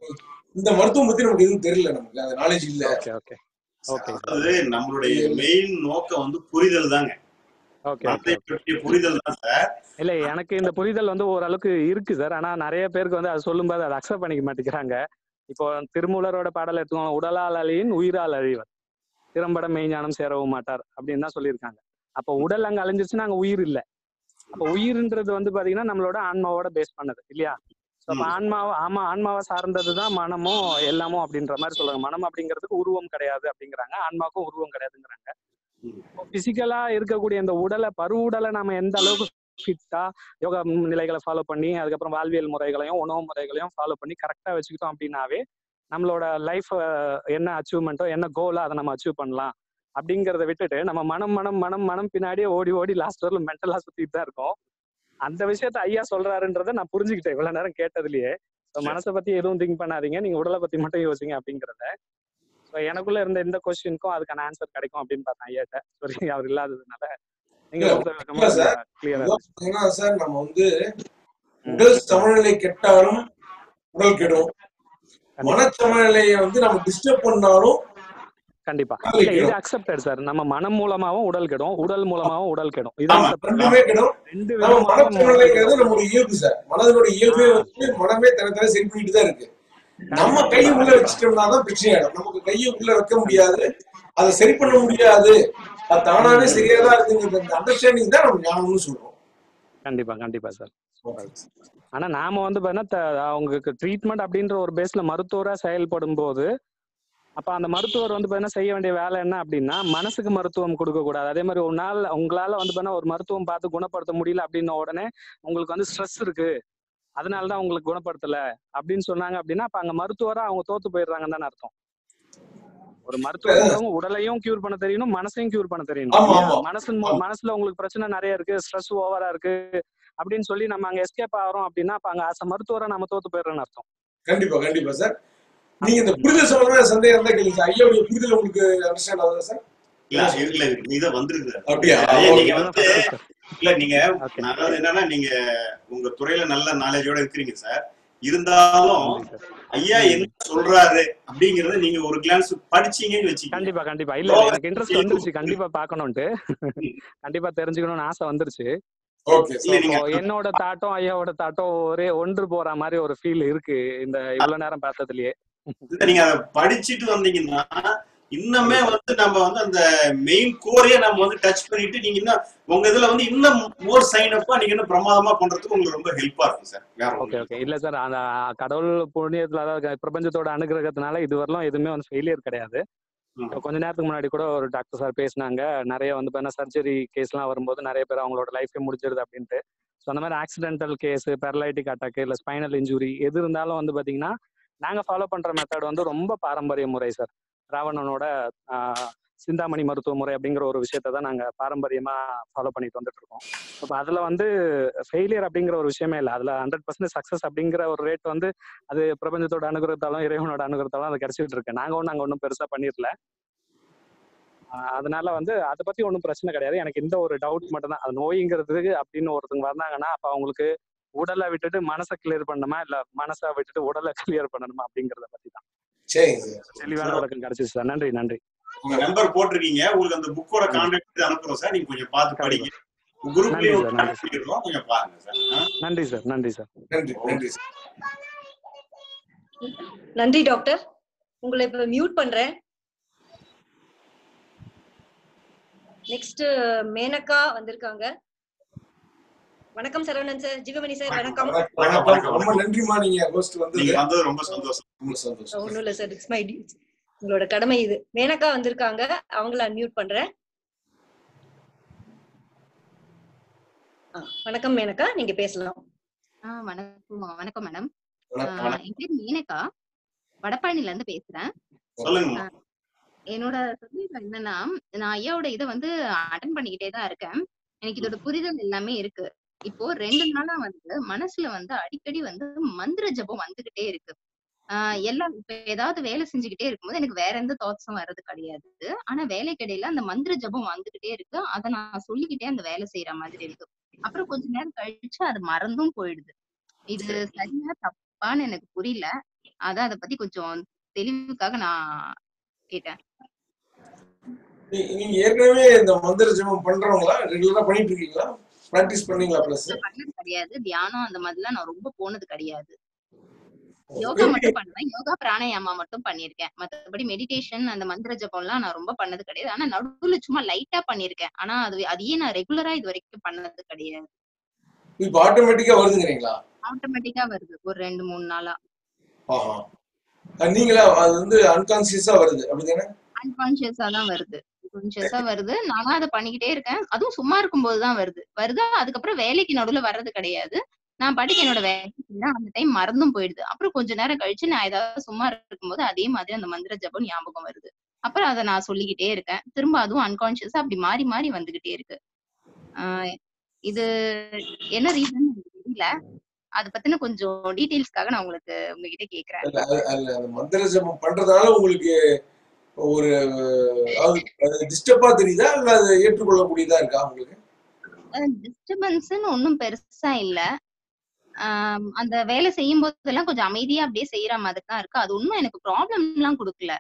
இந்த மருத்துவம் பத்தி நமக்கு எதுவும் தெரியல நமக்கு அந்த நாலேஜ் இல்ல ஓகே ஓகே ஓகே அதாவது நம்மளுடைய மெயின் நோக்கம் வந்து புரிதல் தாங்க ஓகே மனதை பற்றிய புரிதல் தான் சார் இல்ல எனக்கு இந்த புரிதல் வந்து ஓரளவுக்கு இருக்கு சார் ஆனா நிறைய பேருக்கு வந்து அதை சொல்லும்போது அதை அக்செப்ட் பண்ணிக்க மாட்டேங்கிறாங்க இப்போ திருமூலரோட பாடல் எடுத்துக்கோங்க உடலால் அழியின் உயிரால் அழிவர் திறம்பட மெய்ஞானம் சேரவும் மாட்டார் அப்படின்னு தான் சொல்லியிருக்காங்க அப்போ உடல் அங்க அழிஞ்சிருச்சுன்னா அங்க உயிர் இல்ல அப்போ உயிர்ன்றது வந்து பாத்தீங்கன்னா நம்மளோட ஆன்மாவோட பேஸ் பண்ணது இல்லையா ஸோ அப்போ ம். ஆன்மாவை ஆமா ஆன்மாவை சார்ந்தது தான் மனமும் எல்லாமும் அப்படின்ற மாதிரி சொல்றாங்க மனம் அப்படிங்கிறதுக்கு உருவம் கிடையாது அப்படிங்கிறாங்க ஆன்மாவுக்கும் உருவம் கிடையாதுங்கிறாங்க ம். பிசிக்கலா இருக்கக்கூடிய இந்த உடலை பருவுடலை நம்ம எந்த அளவுக்கு ஃபிட்டா யோகா நிலைகளை ஃபாலோ பண்ணி அதுக்கப்புறம் வாழ்வியல் முறைகளையும் உணவு முறைகளையும் ஃபாலோ பண்ணி கரெக்டா வச்சுக்கிட்டோம் அப்படின்னாவே நம்மளோட லைஃப் என்ன அச்சீவ்மெண்ட்டோ என்ன கோலோ அதை நம்ம அச்சீவ் பண்ணலாம் அப்படிங்கிறத விட்டுட்டு நம்ம மனம் மனம் மனம் மனம் பின்னாடியே ஓடி ஓடி லாஸ்ட் வரல மென்டலா சுத்திட்டு தான் இருக்கோம் அந்த விஷயத்த ஐயா சொல்றாருன்றதை நான் புரிஞ்சுக்கிட்டேன் இவ்வளவு நேரம் கேட்டதுலயே So, மனசை பத்தி எதுவும் திங்க் பண்ணாதீங்க நீங்க உடலை பத்தி மட்டும் யோசிங்க அப்படிங்கறத ஸோ எனக்குள்ள இருந்த எந்த கொஸ்டினுக்கும் அதுக்கான ஆன்சர் கிடைக்கும் அப்படின்னு பார்த்தேன் ஐயாட்ட சரி அவர் இல்லாததுனால நீங்க இல்ல, கொடுத்த விளக்கமா இல்ல சார். கிளியரா அதான் பாத்தீங்கன்னா சார் நம்ம வந்து உடல் சமநிலை கெட்டாலும் உடல் கெடும் மன சமநிலையை வந்து நம்ம டிஸ்டர்ப் பண்ணாலும் கண்டிப்பா உடல் இல்ல இது கெடும். அக்செப்டட் சார் நம்ம மனம் மூலமாவும் உடல் கெடும் உடல் மூலமாவும் உடல் கெடும் இது ஆமா. accepted. ரெண்டுமே கெடும் ரெண்டு நம்ம மன சமநிலைங்கிறது விதமான நம்மளுடைய இயல்பு சார் மனதனுடைய இயல்பே வந்து மனமே தனித்தனி சரி பண்ணிட்டு தான் இருக்கு நம்ம கையை உள்ள வச்சுட்டோம்னா தான் பிரச்சனை ஆயிடும் நமக்கு கையை உள்ள வைக்க முடியாது அதை சரி பண்ண முடியாது அது தானாவே சரியா தான் இருக்குங்கிறது அந்த அண்டர்ஸ்டாண்டிங் தான் நம்ம ஞானம்னு சொல்றோம் கண்டிப்பா கண்டிப்பா சார் ஆனா நாம வந்து பாத்தீங்கன்னா த- அவங்களுக்கு ட்ரீட்மெண்ட் அப்படின்ற ஒரு பேஸ்ல மருத்துவரா செயல்படும் போது அப்ப அந்த மருத்துவர் வந்து பாத்தீங்கன்னா செய்ய வேண்டிய வேலை என்ன அப்படின்னா மனசுக்கு மருத்துவம் கொடுக்க கூடாது அதே மாதிரி ஒரு நாள் உங்களால வந்து பாத்தீங்கன்னா ஒரு மருத்துவம் பார்த்து குணப்படுத்த முடியல அப்படின்ன உடனே உங்களுக்கு வந்து ஸ்ட்ரெஸ் இருக்கு அதனாலதான் உங்களுக்கு குணப்படுத்தல அப்படின்னு சொன்னாங்க அப்படின்னா அப்ப அங்க மருத்துவரா அவங்க தோத்து போயிடுறாங்கன்னு தானே அர்த்தம் ஒரு மருத்துவம் உடலையும் கியூர் பண்ண தெரியணும் மனசையும் கியூர் பண்ண தெரியணும் ஆமா, இல்லையா? ஆமா. மனசு மனசுல உங்களுக்கு பிரச்சனை நிறைய இருக்கு ஸ்ட்ரெஸ் ஓவரா இருக்கு அப்படின்னு சொல்லி நம்ம அங்க எஸ்கேப் ஆகிறோம் அப்படின்னா அப்ப அங்க ஆசை மருத்துவரை நம்ம தோத்து போயிடுறோம்னு அர்த்தம் கண்டிப்பா கண்டிப்பா சார் நீங்க இந்த புரிதல் சம்பந்தமா சந்தேகம் இருந்தா கேளுங்க சார் ஐயாவுடைய புரிதல் உங்களுக்கு அண்டர்ஸ்டாண்ட் ஆகுதா சார் இல்ல இல்ல இத வந்திருக்கு அப்படியா ஐயா, ஓகே நீங்க இதுதான் வந்து first சார் இல்ல நீங்க ஓகே அதாவது என்னன்னா நீங்க உங்க துறையில நல்ல நாலேஜோட இருக்கிறீங்க சார் இருந்தாலும் நன்றி சார் ஐயா ம் என்ன சொல்றாரு அப்படிங்கறத நீங்க ஒரு கிளான்ஸ் படிச்சீங்கன்னு வச்சுக்கீங்க கண்டிப்பா கண்டிப்பா இல்ல இல்ல எனக்கு இன்ட்ரெஸ்ட் வந்துருச்சு கண்டிப்பா பார்க்கணும்ட்டு கண்டிப்பா தெரிஞ்சுக்கணும்னு ஆசை வந்துருச்சு ஓகே இல்ல ஸோ நீங்க என்னோட தாட்டும் ஐயாவோட தாட்டும் ஒரே ஒன்று போற மாதிரி ஒரு ஃபீல் இருக்கு இந்த இவ்வளவு நேரம் பார்த்ததுலயே இல்ல நீங்க அதை படிச்சுட்டு வந்தீங்கன்னா இன்னுமே வந்து நம்ம வந்து அந்த மெயின் கோரையே நம்ம வந்து டச் பண்ணிட்டு நீங்க இன்னும் உங்க இதுல வந்து இன்னும் மோர் சைன் அப்பா நீங்க இன்னும் பிரமாதமா பண்றதுக்கு உங்களுக்கு ரொம்ப ஹெல்ப்பா இருக்கும் சார் வேற ஓகே ஒண்ணு ஓகே இல்ல சார் அந்த கடவுள் புண்ணியத்துல அதாவது பிரபஞ்சத்தோட அனுகிரகத்தினால இதுவரையிலும் எதுவுமே வந்து ஃபெயிலியர் கிடையாது ம். கொஞ்ச நேரத்துக்கு முன்னாடி கூட ஒரு டாக்டர் சார் பேசினாங்க நிறைய வந்து பார்த்தீங்கன்னா சர்ஜரி கேஸ்லாம் வரும்போது நிறைய பேர் அவங்களோட லைஃபே முடிஞ்சிருது அப்படின்ட்டு ஸோ அந்த மாதிரி ஆக்சிடென்டல் கேஸ் பேரலைட்டிக் அட்டாக் இல்லை ஸ்பைனல் இன்ஜுரி எது இருந்தாலும் வந்து பார்த்தீங்கன்னா நாங்கள் ஃபாலோ பண்ணுற மெத்தட் வந்து ரொம்ப பாரம்பரிய முறை சார் ராவணனோட ஆஹ், சிந்தாமணி மருத்துவ முறை அப்படிங்கிற ஒரு விஷயத்தை தான் நாங்கள் பாரம்பரியமாக ஃபாலோ பண்ணிட்டு வந்துட்டு இருக்கோம் இப்போ அதில் வந்து ஃபெயிலியர் அப்படிங்கிற ஒரு விஷயமே இல்லை அதில் ஹண்ட்ரட் பர்சன்ட் சக்ஸஸ் அப்படிங்கிற ஒரு ரேட் வந்து அது பிரபஞ்சத்தோட அனுகிரகத்தாலும் இறைவனோட அனுகிரகத்தாலும் அது கிடைச்சிட்டு இருக்கு நாங்கள் ஒன்றும் நாங்கள் ஒன்றும் பெருசாக பண்ணிடல ஆஹ் அதனால வந்து அதை பத்தி ஒன்றும் பிரச்சனை கிடையாது எனக்கு இந்த ஒரு டவுட் மட்டும் தான் அது நோய்ங்கிறதுக்கு அப்படின்னு ஒருத்தவங்க வந்தாங்கன்னா அப்ப அவங்களுக்கு உடலை விட்டுட்டு மனசை கிளியர் பண்ணணுமா இல்ல மனசை விட்டுட்டு உடலை கிளியர் பண்ணணுமா அப்படிங்கறத பத்தி தான் சரிங்க சார் தெளிவான விளக்கம் கிடைச்சிச்சு சார் நன்றி நன்றி உங்க நம்பர் போட்டிருக்கீங்க உங்களுக்கு அந்த புக்கோட கான்டாக்ட் அனுப்புறோம் சார் நீங்க கொஞ்சம் பார்த்து படிங்க குரூப்லயும் நன்றி சார், நன்றி. பண்ணிடுறோம் கொஞ்சம் பாருங்க சார் ஆ? நன்றி சார் நன்றி சார் நன்றி நன்றி சார் நன்றி டாக்டர் உங்களை இப்ப மியூட் பண்றேன் நெக்ஸ்ட் மேனகா வந்திருக்காங்க வணக்கம் சரவணன் சார் ஜீவமணி சார் வணக்கம் வணக்கம் வணக்கம், வணக்கம் வணக்கம். ரொம்ப நன்றிமா நீங்க ஹோஸ்ட் வந்தது நீங்க வந்தது ரொம்ப சந்தோஷம் ரொம்ப சந்தோஷம் ஒண்ணும் இல்ல சார் இட்ஸ் மை உங்களோட கடமை இது மேனகா வந்திருக்காங்க அவங்கள அன்மியூட் பண்றேன் ஆ, வணக்கம் மேனகா நீங்க பேசலாம் ஆ வணக்கம் வணக்கம் மேடம் வணக்கம் ஆ, என் பேர் மீனகா வடபழனில இருந்து பேசுறேன் சொல்லுங்க என்னோட சந்தேகம் என்னன்னா நான் ஐயாவோட இதை வந்து அட்டன் பண்ணிக்கிட்டே தான் இருக்கேன் எனக்கு இதோட புரிதல் எல்லாமே இருக்கு இப்போ ரெண்டு நாளா வந்து மனசுல வந்து அடிக்கடி வந்து மந்திர ஜபம் வந்துகிட்டே இருக்கு ஆஹ் எல்லாம் இப்ப ஏதாவது வேலை செஞ்சுக்கிட்டே இருக்கும்போது எனக்கு வேற எந்த தாட்ஸும் வர்றது கிடையாது ஆனா வேலைக்கிடையில அந்த மந்திர ஜபம் வந்துகிட்டே இருக்கு அதை நான் சொல்லிக்கிட்டே அந்த வேலை செய்யற மாதிரி இருக்கு அப்புறம் கொஞ்ச நேரம் கழிச்சு அது மறந்தும் போயிடுது இது சரியா தப்பான்னு எனக்கு புரியல அதான் அதை பத்தி கொஞ்சம் தெளிவுக்காக நான் கேட்டேன் நீ- நீங்க ஏற்கனவே இந்த மந்திர ஜெபம் பண்றவங்களா ரெகுலரா பண்ணிட்டு இருக்கீங்களா பிராக்டிஸ் பண்ணீங்களா பிளஸ் பண்ணது கிடையாது தியானம் அந்த மாதிரிலாம் நான் ரொம்ப போனது கிடையாது யோகா மட்டும் பண்ணுவேன் யோகா பிராணாயாமா மட்டும் பண்ணிருக்கேன் மத்தபடி மெடிடேஷன் அந்த மந்திர ஜபம்லாம் நான் ரொம்ப பண்ணது கிடையாது ஆனா நடுவுல சும்மா லைட்டா பண்ணிருக்கேன் ஆனா அது அதையே நான் ரெகுலரா இது வரைக்கும் பண்ணது கிடையாது இப்ப ஆட்டோமேட்டிக்கா வருதுங்கிறீங்களா ஆட்டோமேட்டிக்கா வருது ஒரு ரெண்டு மூணு நாளா ஆஹா அஹ் நீங்களா அது வந்து அன்கான்சியஸா வருது அப்படிதானே அன்கான்சியஸா தான் வருது கான்சியஸா வருது நானும் அதை பண்ணிக்கிட்டே இருக்கேன் அதுவும் சும்மா இருக்கும்போது தான் வருது வருது அதுக்கப்புறம் வேலைக்கு நடுவுல வர்றது கிடையாது நான் பாட்டுக்கு என்னோட வேலை செய்றேன். அந்த டைம் மறந்தும் போயிடுது அப்புறம் கொஞ்ச நேரம் கழிச்சு நான் ஏதாவது சும்மா இருக்கும்போது அதே மாதிரி அந்த மந்திர ஜபம் ஞாபகம் வருது அப்புறம் அதை நான் சொல்லிக்கிட்டே இருக்கேன் திரும்ப அதுவும் அன்கான்சியஸா அப்படி மாறி மாறி வந்துகிட்டே இருக்கு ஆஹ் இது என்ன ரீசன் தெரியல அத பத்தின கொஞ்சம் டீடைல்ஸ்க்காக நான் உங்களுக்கு உங்ககிட்ட கேக்குறேன் அல்ல அது- அல்ல அந்த மந்திர ஜபம் பண்றதுனால உங்களுக்கு ஒரு அதாவது டிஸ்டர்பா தெரியுதா இல்ல அது ஏற்றுக்கொள்ளக்கூடியதா இருக்கா உங்களுக்கு டிஸ்டர்பன்ஸ்னு ஒன்றும் பெருசா இல்ல ஆம், அந்த வேலை செய்யும் போதெல்லாம் கொஞ்சம் அமைதியா அப்படியே செய்யற மாதிரி தான் இருக்கு அது ஒன்றும் எனக்கு ப்ராப்ளம் எல்லாம் கொடுக்கல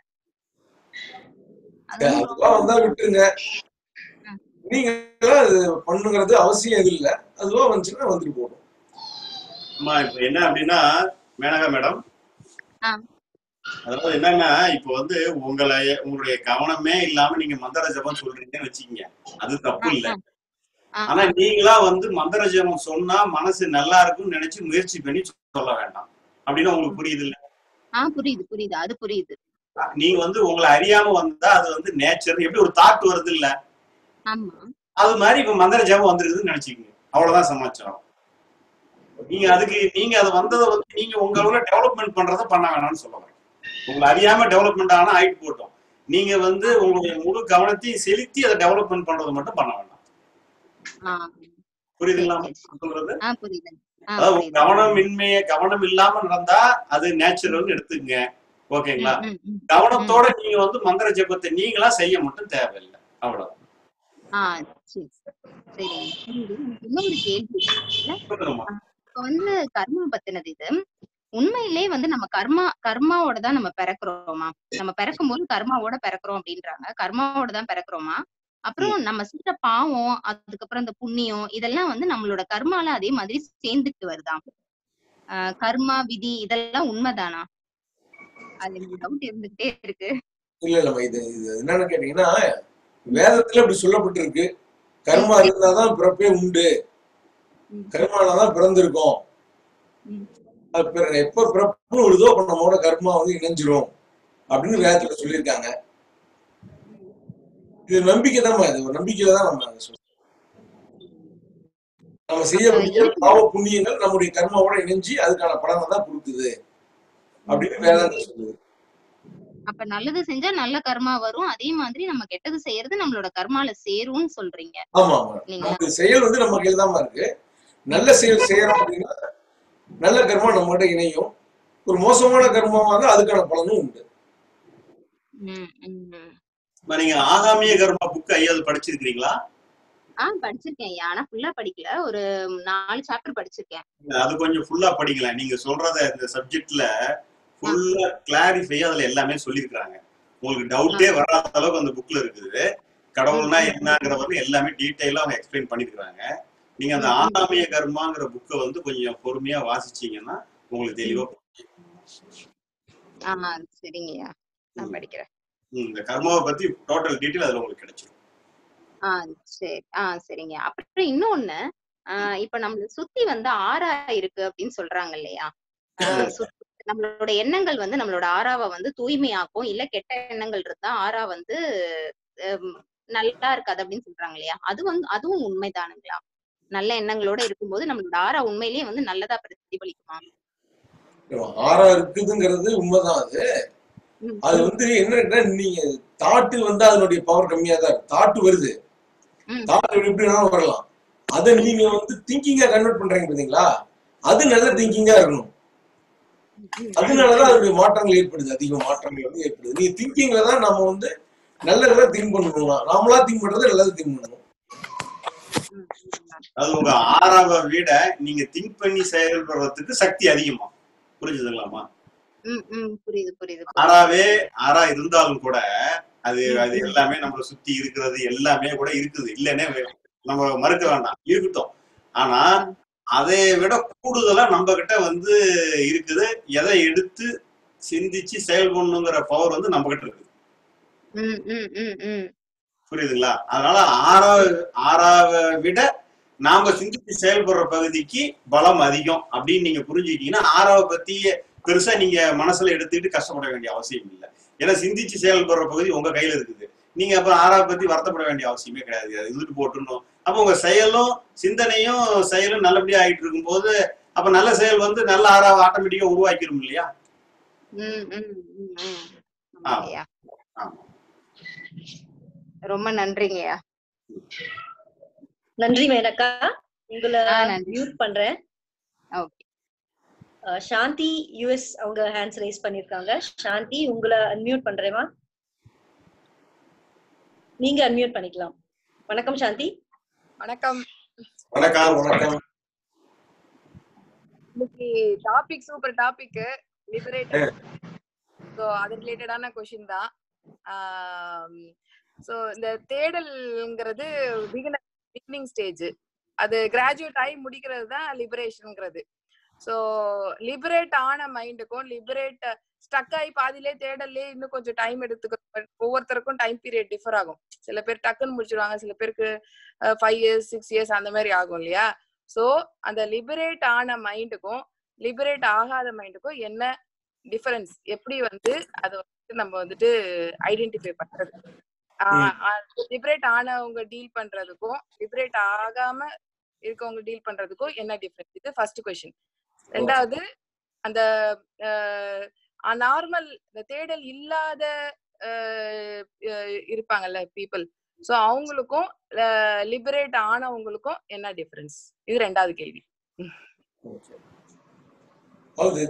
அது ஒண்ணும் அதுவா வந்தா விட்டுருங்க நீங்க அது பண்ணுங்கிறது அவசியம் இது இல்ல அதுவா வந்துச்சுன்னா வந்துட்டு போகும் அம்மா இப்ப என்ன அப்படின்னா மேனகா மேடம் ஆ. அதாவது என்னன்னா இப்போ வந்து உங்களை உங்களுடைய கவனமே இல்லாம நீங்க மந்திர ஜபம் சொல்றீங்கன்னு வச்சுக்கீங்க அது தப்பு இல்ல ஆ, ஆனா நீங்களா வந்து மந்திர ஜபம் சொன்னா மனசு நல்லா இருக்கும்னு நினைச்சு முயற்சி பண்ணி சொல்ல வேண்டாம் அப்படின்னு உங்களுக்கு புரியுது இல்ல ஆ புரியுது புரியுது அது புரியுது நீங்க வந்து உங்களை அறியாம வந்தா அது வந்து நேச்சர் எப்படி ஒரு தாட் வருது இல்ல ஆமா அது மாதிரி இப்ப மந்திர ஜபம் வந்துருக்குதுன்னு நினைச்சுக்கோங்க அவ்வளவுதான் சமாச்சாரம் நீங்க அதுக்கு நீங்க அது வந்ததை வந்து நீங்க உங்களோட டெவலப்மெண்ட் பண்றத பண்ண வேணாம்னு சொல்ல வரேன் உங்களை அறியாம டெவலப்மெண்ட் ஆனா ஆயிட்டு போட்டோம் நீங்க வந்து உங்களுடைய முழு கவனத்தையும் செலுத்தி அதை டெவலப்மெண்ட் பண்றதை மட்டும் பண்ண வேண்டாம் ஆ புரியுதுங்களா சரி, சரி. சொல்றது ஆ புரியுது ஆ அதாவது உங்க புரியுது கவனமின்மைய கவனம் இல்லாம நடந்தா அது நேச்சுரல்னு எடுத்துக்கங்க ஓகேங்களா ம், ம், ம். கவனத்தோட நீங்க வந்து மந்திர ஜபத்தை நீங்களா செய்ய மட்டும் தேவையில்லை அவ்வளவு ஆஹ் சரி சரி எனக்கு இன்னொரு கேள்வி சொல்லுங்கம்மா. இப்ப வந்து கர்மா பத்தினது இது உண்மையிலே வந்து நம்ம கர்மா கர்மாவோட தான் நம்ம பிறக்கிறோமா நம்ம பிறக்கும் போது கர்மாவோட பிறக்கிறோம் அப்படின்றாங்க கர்மாவோட தான் பிறக்கிறோமா அப்புறம் நம்ம செஞ்ச பாவம் அதுக்கப்புறம் இந்த புண்ணியம் இதெல்லாம் வந்து நம்மளோட கர்மால அதே மாதிரி சேர்ந்துட்டு வருதாம் ஆஹ் கர்மா விதி இதெல்லாம் உண்மைதானா அது எனக்கு டவுட் இருந்துகிட்டே இருக்கு இல்ல இல்லம்மா இது இது என்னன்னு கேட்டீங்கன்னா வேதத்துல இப்படி சொல்லப்பட்டிருக்கு கர்மா இருந்தாதான் பிறப்பே உண்டு ம். கர்மானாதான் பிறந்திருக்கோம் ம். அது பிற- எப்ப பிறப்புன்னு வருதோ அப்ப நம்மளோட கர்மா வந்து இணைஞ்சிரும் அப்படின்னு வேதத்துல சொல்லியிருக்காங்க இது நம்பிக்கை தான் இது ஒரு நம்பிக்கையில தான் நம்ம அதை சொல்றோம் நம்ம செய்யக்கூடிய பாவ புண்ணியங்கள் நம்முடைய கர்மாவோட இணைஞ்சு அதுக்கான பலனை தான் கொடுக்குது அப்படின்னு வேதாந்தம் சொல்லுது அப்ப நல்லது செஞ்சா நல்ல கர்மா வரும் அதே மாதிரி நம்ம கெட்டது செய்யறது நம்மளோட கர்மால சேரும்னு சொல்றீங்க ஆமா ஆமா இல்லைங்களா நமக்கு செயல் வந்து நம்ம கையில தான் இருக்கு நல்ல செயல் செய்யறோம் அப்படின்னா நல்ல கர்மா நம்மகிட்ட இணையும் ஒரு மோசமான கர்மாவா இருந்தா அதுக்கான பலனும் உண்டு உம் உம் இப்ப நீங்க ஆகாமிய கர்மா புக் ஐயாவது படிச்சிருக்கிறீங்களா ஆஹ் படிச்சிருக்கேன் ஐயா. ஆனா ஃபுல்லா படிக்கல ஒரு நாலு சாப்டர் படிச்சிருக்கேன் அது கொஞ்சம் ஃபுல்லா படிக்கலாம் நீங்க சொல்றத இந்த சப்ஜெக்ட்ல ஃபுல்லா கிளாரிஃபை அதுல எல்லாமே சொல்லியிருக்காங்க உங்களுக்கு டவுட்டே வராத அளவுக்கு அந்த புக்ல இருக்குது கடவுள்னா என்னங்கிற வந்து எல்லாமே டீட்டெயிலா அவங்க எக்ஸ்பிளைன் பண்ணிருக்காங்க நீங்க அந்த ஆகாமிய கர்மாங்கிற புக்கை வந்து கொஞ்சம் பொறுமையா வாசிச்சீங்கன்னா உங்களுக்கு தெளிவா ஆஹ் சரிங்கய்யா நான் படிக்கிறேன் ம், இந்த கர்மாவை பத்தி டோட்டல் டீட்டெயில் அதுல உங்களுக்கு கிடைச்சிடும் ஆஹ் சரி ஆஹ் சரிங்க அப்புறம் இன்னொன்னு ஆஹ் இப்ப நம்மள சுத்தி வந்து ஆறா இருக்கு அப்படின்னு சொல்றாங்க இல்லையா ஆஹ் சுத்தி- நம்மளோட எண்ணங்கள் வந்து நம்மளோட ஆறாவை வந்து தூய்மையாக்கும் இல்ல கெட்ட எண்ணங்கள் இருந்தா ஆறா வந்து ஹம், நல்லா இருக்காது அப்படின்னு சொல்றாங்க இல்லையா அது வந்து அதுவும் உண்மைதானுங்களா நல்ல எண்ணங்களோட இருக்கும்போது நம்மளோட ஆறா உண்மையிலேயே வந்து நல்லதா பிரதிபலிக்குமா ஆறா இருக்குதுங்கிறது உண்மைதான் அது ம், அது வந்து என்ன நீங்க தாட்டு வந்து அதனுடைய பவர் கம்மியா தான் இருக்கு தாட்டு வருது ம். தாட்டு எப்படி வேணாலும் வரலாம் அதை நீங்க வந்து திங்கிங்கா கன்வெர்ட் பண்றீங்க பாத்தீங்களா அது நல்ல திங்கிங்கா இருக்கணும் ம், அதனாலதான் அதனுடைய மாற்றங்கள் ஏற்படுது அதிக மாற்றங்கள் வந்து ஏற்படுது நீங்க திங்கிங்ல தான் நம்ம வந்து நல்லதை திங்க் பண்ணணும் நாமளா திங்க் பண்றது நல்லதை திங்க் பண்ணணும் ம், ம். அது உங்க ஆறாவை விட நீங்க திங்க் பண்ணி செயல்படுறதுக்கு சக்தி அதிகமா புரிஞ்சுதுங்களாமா ம், ம், புரியுது புரியுது ஆறாவே ஆறா இருந்தாலும் கூட அது அது எல்லாமே நம்மளை சுத்தி இருக்கிறது எல்லாமே கூட இருக்குது இல்லைன்னே வே- நம்ம மறுக்க வேண்டாம் இருக்கட்டும் ஆனா அதை விட கூடுதலா நம்ம கிட்ட வந்து இருக்குது எதை எடுத்து சிந்திச்சு செயல்படணுங்கிற பவர் வந்து நம்ம கிட்ட இருக்குது ம், ம், ம், ம். புரியுதுங்களா அதனால ஆறாவது ஆறாவை விட நாம சிந்திச்சு செயல்படுற பகுதிக்கு பலம் அதிகம் அப்படின்னு நீங்க புரிஞ்சுக்கிட்டீங்கன்னா ஆறாவை பத்தி பெருசா நீங்க மனசுல எடுத்துக்கிட்டு கஷ்டப்பட வேண்டிய அவசியம் இல்லை ஏன்னா சிந்திச்சு செயல்படுற பகுதி உங்க கையில இருக்குது நீங்க அப்ப ஆறாவை பத்தி வருத்தப்பட வேண்டிய அவசியமே கிடையாது அது இருந்துட்டு போட்டுணும் அப்ப உங்க செயலும் சிந்தனையும் செயலும் நல்லபடியா ஆயிட்டு இருக்கும்போது அப்ப நல்ல செயல் வந்து நல்ல ஆறாவை ஆட்டோமேட்டிக்கா உருவாக்கிரும் இல்லையா ம், ம், ம், ம். ஆ. ஆமாங்கய்யா. ஆமா ரொம்ப நன்றிங்கய்யா நன்றி மேனகா உங்களை ஆ, நன்றி. மியூட் பண்றேன் ஓகே அஹ் சாந்தி யுஎஸ் அவங்க ஹேண்ட்ஸ் ரைஸ் பண்ணிருக்காங்க சாந்தி உங்களை அன்மியூட் பண்றேமா நீங்க அன்மியூட் பண்ணிக்கலாம் வணக்கம் சாந்தி வணக்கம் வணக்கம் வணக்கம் இன்னைக்கு topic super topic liberate so அது ரிலேட்டடான கொஷின் தான் ஸோ இந்த தேடல்ங்கிறது பிகினர் பிகினிங் ஸ்டேஜ் அது கிராஜுவேட் ஆகி முடிக்கிறது தான் லிபரேஷனுங்கிறது ஸோ லிபரேட் ஆன மைண்டுக்கும் லிபரேட் ஸ்டக் ஆகி பாதியிலே தேடல்லே இன்னும் கொஞ்சம் டைம் எடுத்துக்க ஒவ்வொருத்தருக்கும் டைம் பீரியட் டிஃபர் ஆகும் சில பேர் டக்குன்னு முடிச்சிருவாங்க சில பேருக்கு ஃபைவ் இயர்ஸ் சிக்ஸ் இயர்ஸ் அந்த மாதிரி ஆகும் இல்லையா ஸோ அந்த லிபரேட் ஆன மைண்டுக்கும் லிபரேட் ஆகாத மைண்டுக்கும் என்ன டிஃபரன்ஸ் எப்படி வந்து அதை வந்து நம்ம வந்துட்டு ஐடென்டிஃபை பண்றது லிபரேட் ஆனவங்க டீல் பண்றதுக்கும் லிபரேட் ஆகாம இருக்கவங்க டீல் பண்றதுக்கும் என்ன டிஃபரன்ஸ் இது ஃபர்ஸ்ட் கொஸ்டின் ரெண்டாவது அந்த நார்மல் இந்த தேடல் இல்லாத அஹ், அஹ், இருப்பாங்கல்ல பீப்புள் ஸோ அவங்களுக்கும் லிபரேட் ஆனவங்களுக்கும் என்ன டிஃபரன்ஸ் இது ரெண்டாவது கேள்வி Okay. அதாவது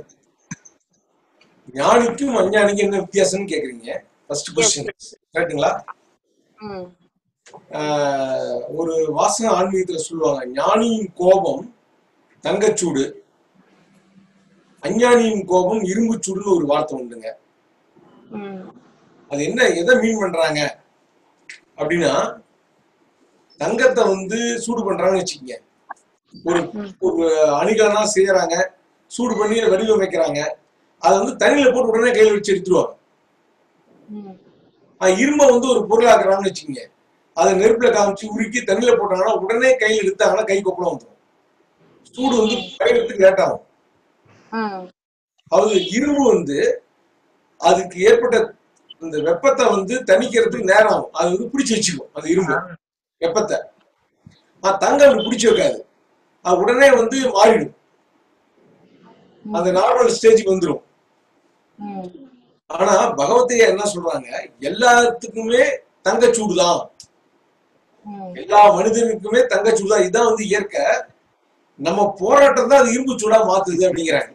ஞானிக்கும் அஞ்ஞானிக்கும் என்ன வித்தியாசம்னு கேக்குறீங்க ஃபர்ஸ்ட் கொஸ்டின் கரெக்ட்டுங்களா ம் ஆஹ், ஒரு வாசக ஆன்மீகத்துல சொல்லுவாங்க ஞானியின் கோபம் தங்கச்சூடு அஞ்ஞானியின் கோபம் இரும்புச்சூடுன்னு ஒரு வார்த்தை உண்டுங்க ம் அது என்ன எதை மீன் பண்றாங்க அப்படின்னா தங்கத்தை வந்து சூடு பண்றாங்கன்னு வச்சுக்கோங்க ஒரு ஒரு அணிகலனா செய்யறாங்க சூடு பண்ணி வடிவமைக்கிறாங்க அதை வந்து தண்ணியில போட்டு உடனே கையில வச்சு எடுத்துருவாங்க ம் ஆஹ் இரும்பை வந்து ஒரு பொருளாக்குறாங்கன்னு வச்சுக்கோங்க அதை நெருப்புல காமிச்சு உருக்கி தண்ணியில போட்டாங்கன்னா உடனே கையில் எடுத்தாங்கன்னா கை கொப்பளம் வந்துடும் சூடு வந்து பயணத்துக்கு லேட் ஆகும் ம் அது இரும்பு வந்து அதுக்கு ஏற்பட்ட இந்த வெப்பத்தை வந்து தணிக்கிறதுக்கு நேரம் ஆகும் அது வந்து பிடிச்சு வச்சுக்கும் அந்த இரும்பு வெப்பத்தை ஆனா தங்கம் அப்படி பிடிச்சு வைக்காது அது உடனே வந்து மாறிடும் அந்த நார்மல் ஸ்டேஜுக்கு வந்துடும் ம் ஆனா பகவத்தையா என்ன சொல்றாங்க எல்லாத்துக்குமே தங்கச்சூடு தான் ம் எல்லா மனிதனுக்குமே தங்கச்சூடு தான் இதுதான் வந்து இயற்கை நம்ம போராட்டம் தான் அது இரும்பு சூடா மாத்துது அப்படிங்கிறாங்க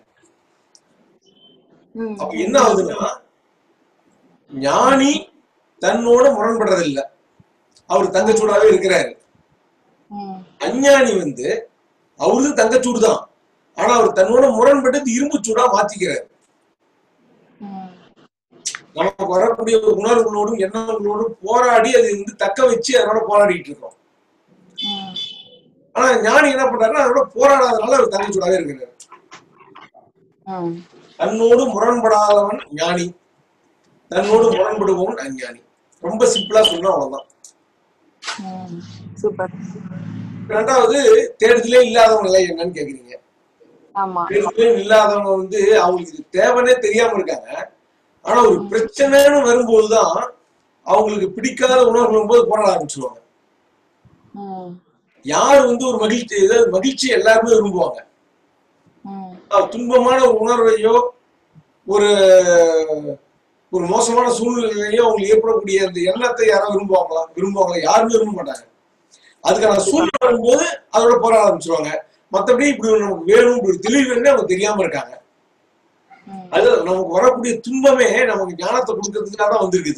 ம் அப்ப என்ன ஆகுதுன்னா ஞானி தன்னோட முரண்படுறதில்ல அவர் தங்கச்சூடாவே இருக்கிறாரு ம் அஞ்ஞானி வந்து அவரு தங்கச்சூடு தான் ஆனா அவர் தன்னோட முரண்பட்டு இரும்பு சூடா மாத்திக்கிறாரு ம் நமக்கு வரக்கூடிய ஒரு உணர்வுகளோடும் எண்ணங்களோடும் போராடி அதை வந்து தக்க வச்சு அதனோட போராடிட்டு இருக்கோம் ம் ஆனா ஞானி என்ன பண்றாருன்னா அதோட போராடாதனால அவர் தங்கச்சூடாவே இருக்கிறாரு ம் தன்னோடு முரண்படாதவன் ஞானி தன்னோடு முரண்படுபவன் அஞ்ஞானி ரொம்ப சிம்பிளா சொன்னா அவ்வளவுதான் ம் சூப்பர் ரெண்டாவது தேடுதலே இல்லாதவங்க நிலை என்னன்னு கேக்குறீங்க ஆமா தேடுதலே இல்லாதவங்க வந்து அவங்களுக்கு இது தேவைன்னே தெரியாம இருக்காங்க ஆனா ஒரு பிரச்சனைன்னு வரும்போதுதான் அவங்களுக்கு பிடிக்காத உணர்வு வரும்போது போராட ஆரம்பிச்சிருவாங்க ம் யார் வந்து ஒரு மகிழ்ச்சி ஏதாவது மகிழ்ச்சி எல்லாருமே விரும்புவாங்க ம் ஆஹ் துன்பமான ஒரு உணர்வையோ ஒரு ஒரு மோசமான சூழ்நிலையோ அவங்களுக்கு ஏற்படக்கூடிய அந்த எண்ணத்தை யாரும் விரும்புவாங்களா விரும்புவாங்களா யாருமே விரும்ப மாட்டாங்க அதுக்கான சூழ்நிலை வரும்போது அதோட போராட ஆரம்பிச்சிருவாங்க மத்தபடி இப்படி ஒரு நமக்கு வேணும் இப்படி ஒரு தெளிவு வேணும்னு அவங்க தெரியாம இருக்காங்க ம் அது நமக்கு வரக்கூடிய துன்பமே நமக்கு ஞானத்தை கொடுக்கறதுக்காக தான் வந்திருக்குது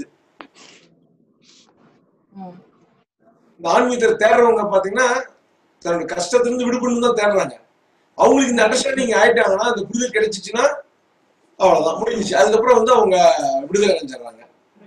ம் இந்த ஆன்மீகத்தை தேடுறவங்க பாத்தீங்கன்னா தன்னோட கஷ்டத்திலிருந்து விடுபடணும் தான் தேடுறாங்க அவங்களுக்கு இந்த அண்டர்ஸ்டாண்டிங் ஆயிட்டாங்கன்னா அந்த புரிதல் கிடைச்சிச்சுன்னா அவ்வளவுதான் முடிஞ்சிச்சு அதுக்கப்புறம் வந்து அவங்க விடுதலை அடைஞ்சிடுறாங்க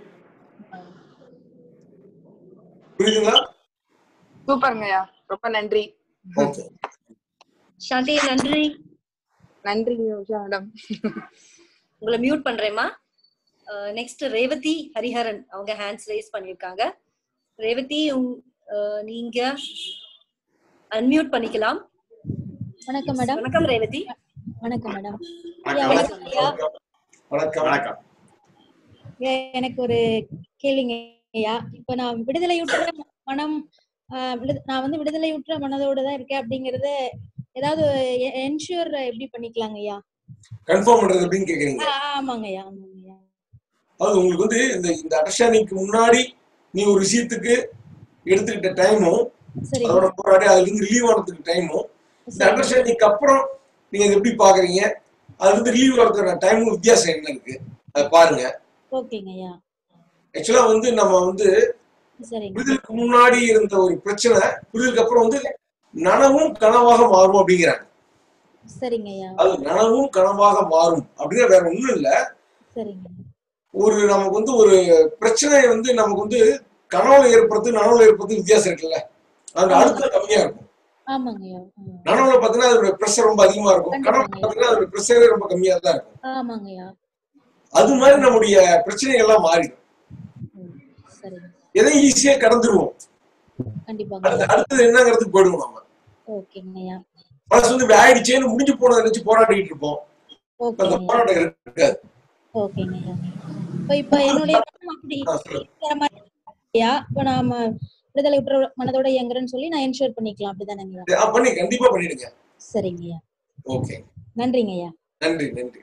புரியுதுங்களா சூப்பருங்கய்யா ரொம்ப நன்றி ஓகே சாந்தி நன்றி நன்றி உஷா மேடம் உங்களை மியூட் பண்றேம்மா நெக்ஸ்ட் ரேவதி ஹரிஹரன் அவங்க ஹேண்ட்ஸ் ரைஸ் பண்ணிருக்காங்க ரேவதி உங்- அஹ், நீங்க அன்மியூட் பண்ணிக்கலாம் வணக்கம் மேடம் வணக்கம் ரேவதி வணக்கம் மேடம் வணக்கம் வணக்கம் ஐயா வணக்கம் வணக்கம் ஐயா, எனக்கு ஒரு கேள்விங்க ஐயா இப்ப நான் விடுதலையுற்ற மனம் ஆஹ், விடு- நான் வந்து விடுதலையுற்ற மனதோட தான் இருக்கேன் அப்படிங்கறத ஏதாவது என்ஷூர் எப்படி பண்ணிக்கலாங்க ஐயா கன்ஃபார்ம் பண்றது அப்படின்னு கேக்குறீங்க ஆ, ஆமாங்க ஐயா ஆமாங்க ஐயா அது உங்களுக்கு வந்து இந்த இந்த அண்டர்ஸ்டாண்டிங்க்கு முன்னாடி நீ ஒரு விஷயத்துக்கு எடுத்துக்கிட்ட டைமும் சரிங்க அதோட போராடி அதுல இருந்து ரிலீவ் ஆனதுக்கு டைமும் இந்த சரிங்க அண்டர்ஸ்டாண்டிங்க்கு அப்புறம் நீங்க இதை எப்படி பாக்குறீங்க அதுல இருந்து ரிலீவ் ஆகிறதுக்கான டைமும் வித்தியாசம் என்ன இருக்கு அதை பாருங்க ஓகேங்க ஐயா ஆக்சுவலா வந்து நம்ம வந்து சரிங்க புரிதலுக்கு முன்னாடி இருந்த ஒரு பிரச்சனை புரிதலுக்கு அப்புறம் வந்து நனவும் கனவாக மாறும் அப்படிங்கிறாங்க சரிங்க ஐயா அது நனவும் கனவாக மாறும் அப்படிங்கிற வேற ஒண்ணும் இல்ல சரிங்க ஒரு நமக்கு வந்து ஒரு பிரச்சனை வந்து நமக்கு வந்து கனவுல ஏற்படுறது நனவுல ஏற்படுறது வித்தியாசம் இருக்குல்ல அந்த அழுத்தம் கம்மியா இருக்கும் ஆமாங்க ஐயா ஆ. நனவுல பாத்தீங்கன்னா அதோட ப்ரெஷர் ரொம்ப அதிகமா இருக்கும் கனவுல பாத்தீங்கன்னா அதோட ப்ரெஷரே ரொம்ப கம்மியா தான் இருக்கும் ஆமாங்க ஐயா அது மாதிரி நம்முடைய பிரச்சனைகள் எல்லாம் மாறிடும் ம், சரிங்க எதையும் ஈஸியா கடந்துருவோம் கண்டிப்பாங்க அடுத்து ஐயா அடுத்தது என்னங்கிறதுக்கு போயிடுவோம் நம்ம ஓகேங்க ஐயா மனசு வந்து இப்படி ஆயிடுச்சேன்னு முடிஞ்சு போனதை நினைச்சு போராடிட்டு இருப்போம் இப்ப அந்த ஓகேங்க ஐயா போராட்டம் இருக்காது ஓகேங்க ஐயா இப்ப இப்ப என்னுடைய மனம் அப்படி ஆ, சொல்லுங்க. இருக்கிற மாதிரி ஐயா இப்ப நாம விடுதலை உற்ற மனதோட இயங்குறேன்னு சொல்லி நான் என்ஷூர் பண்ணிக்கலாம் அப்படிதானேங்க ஆ, பண்ணி கண்டிப்பா பண்ணிடுங்க சரிங்க ஐயா ஓகே நன்றிங்க ஐயா நன்றி நன்றி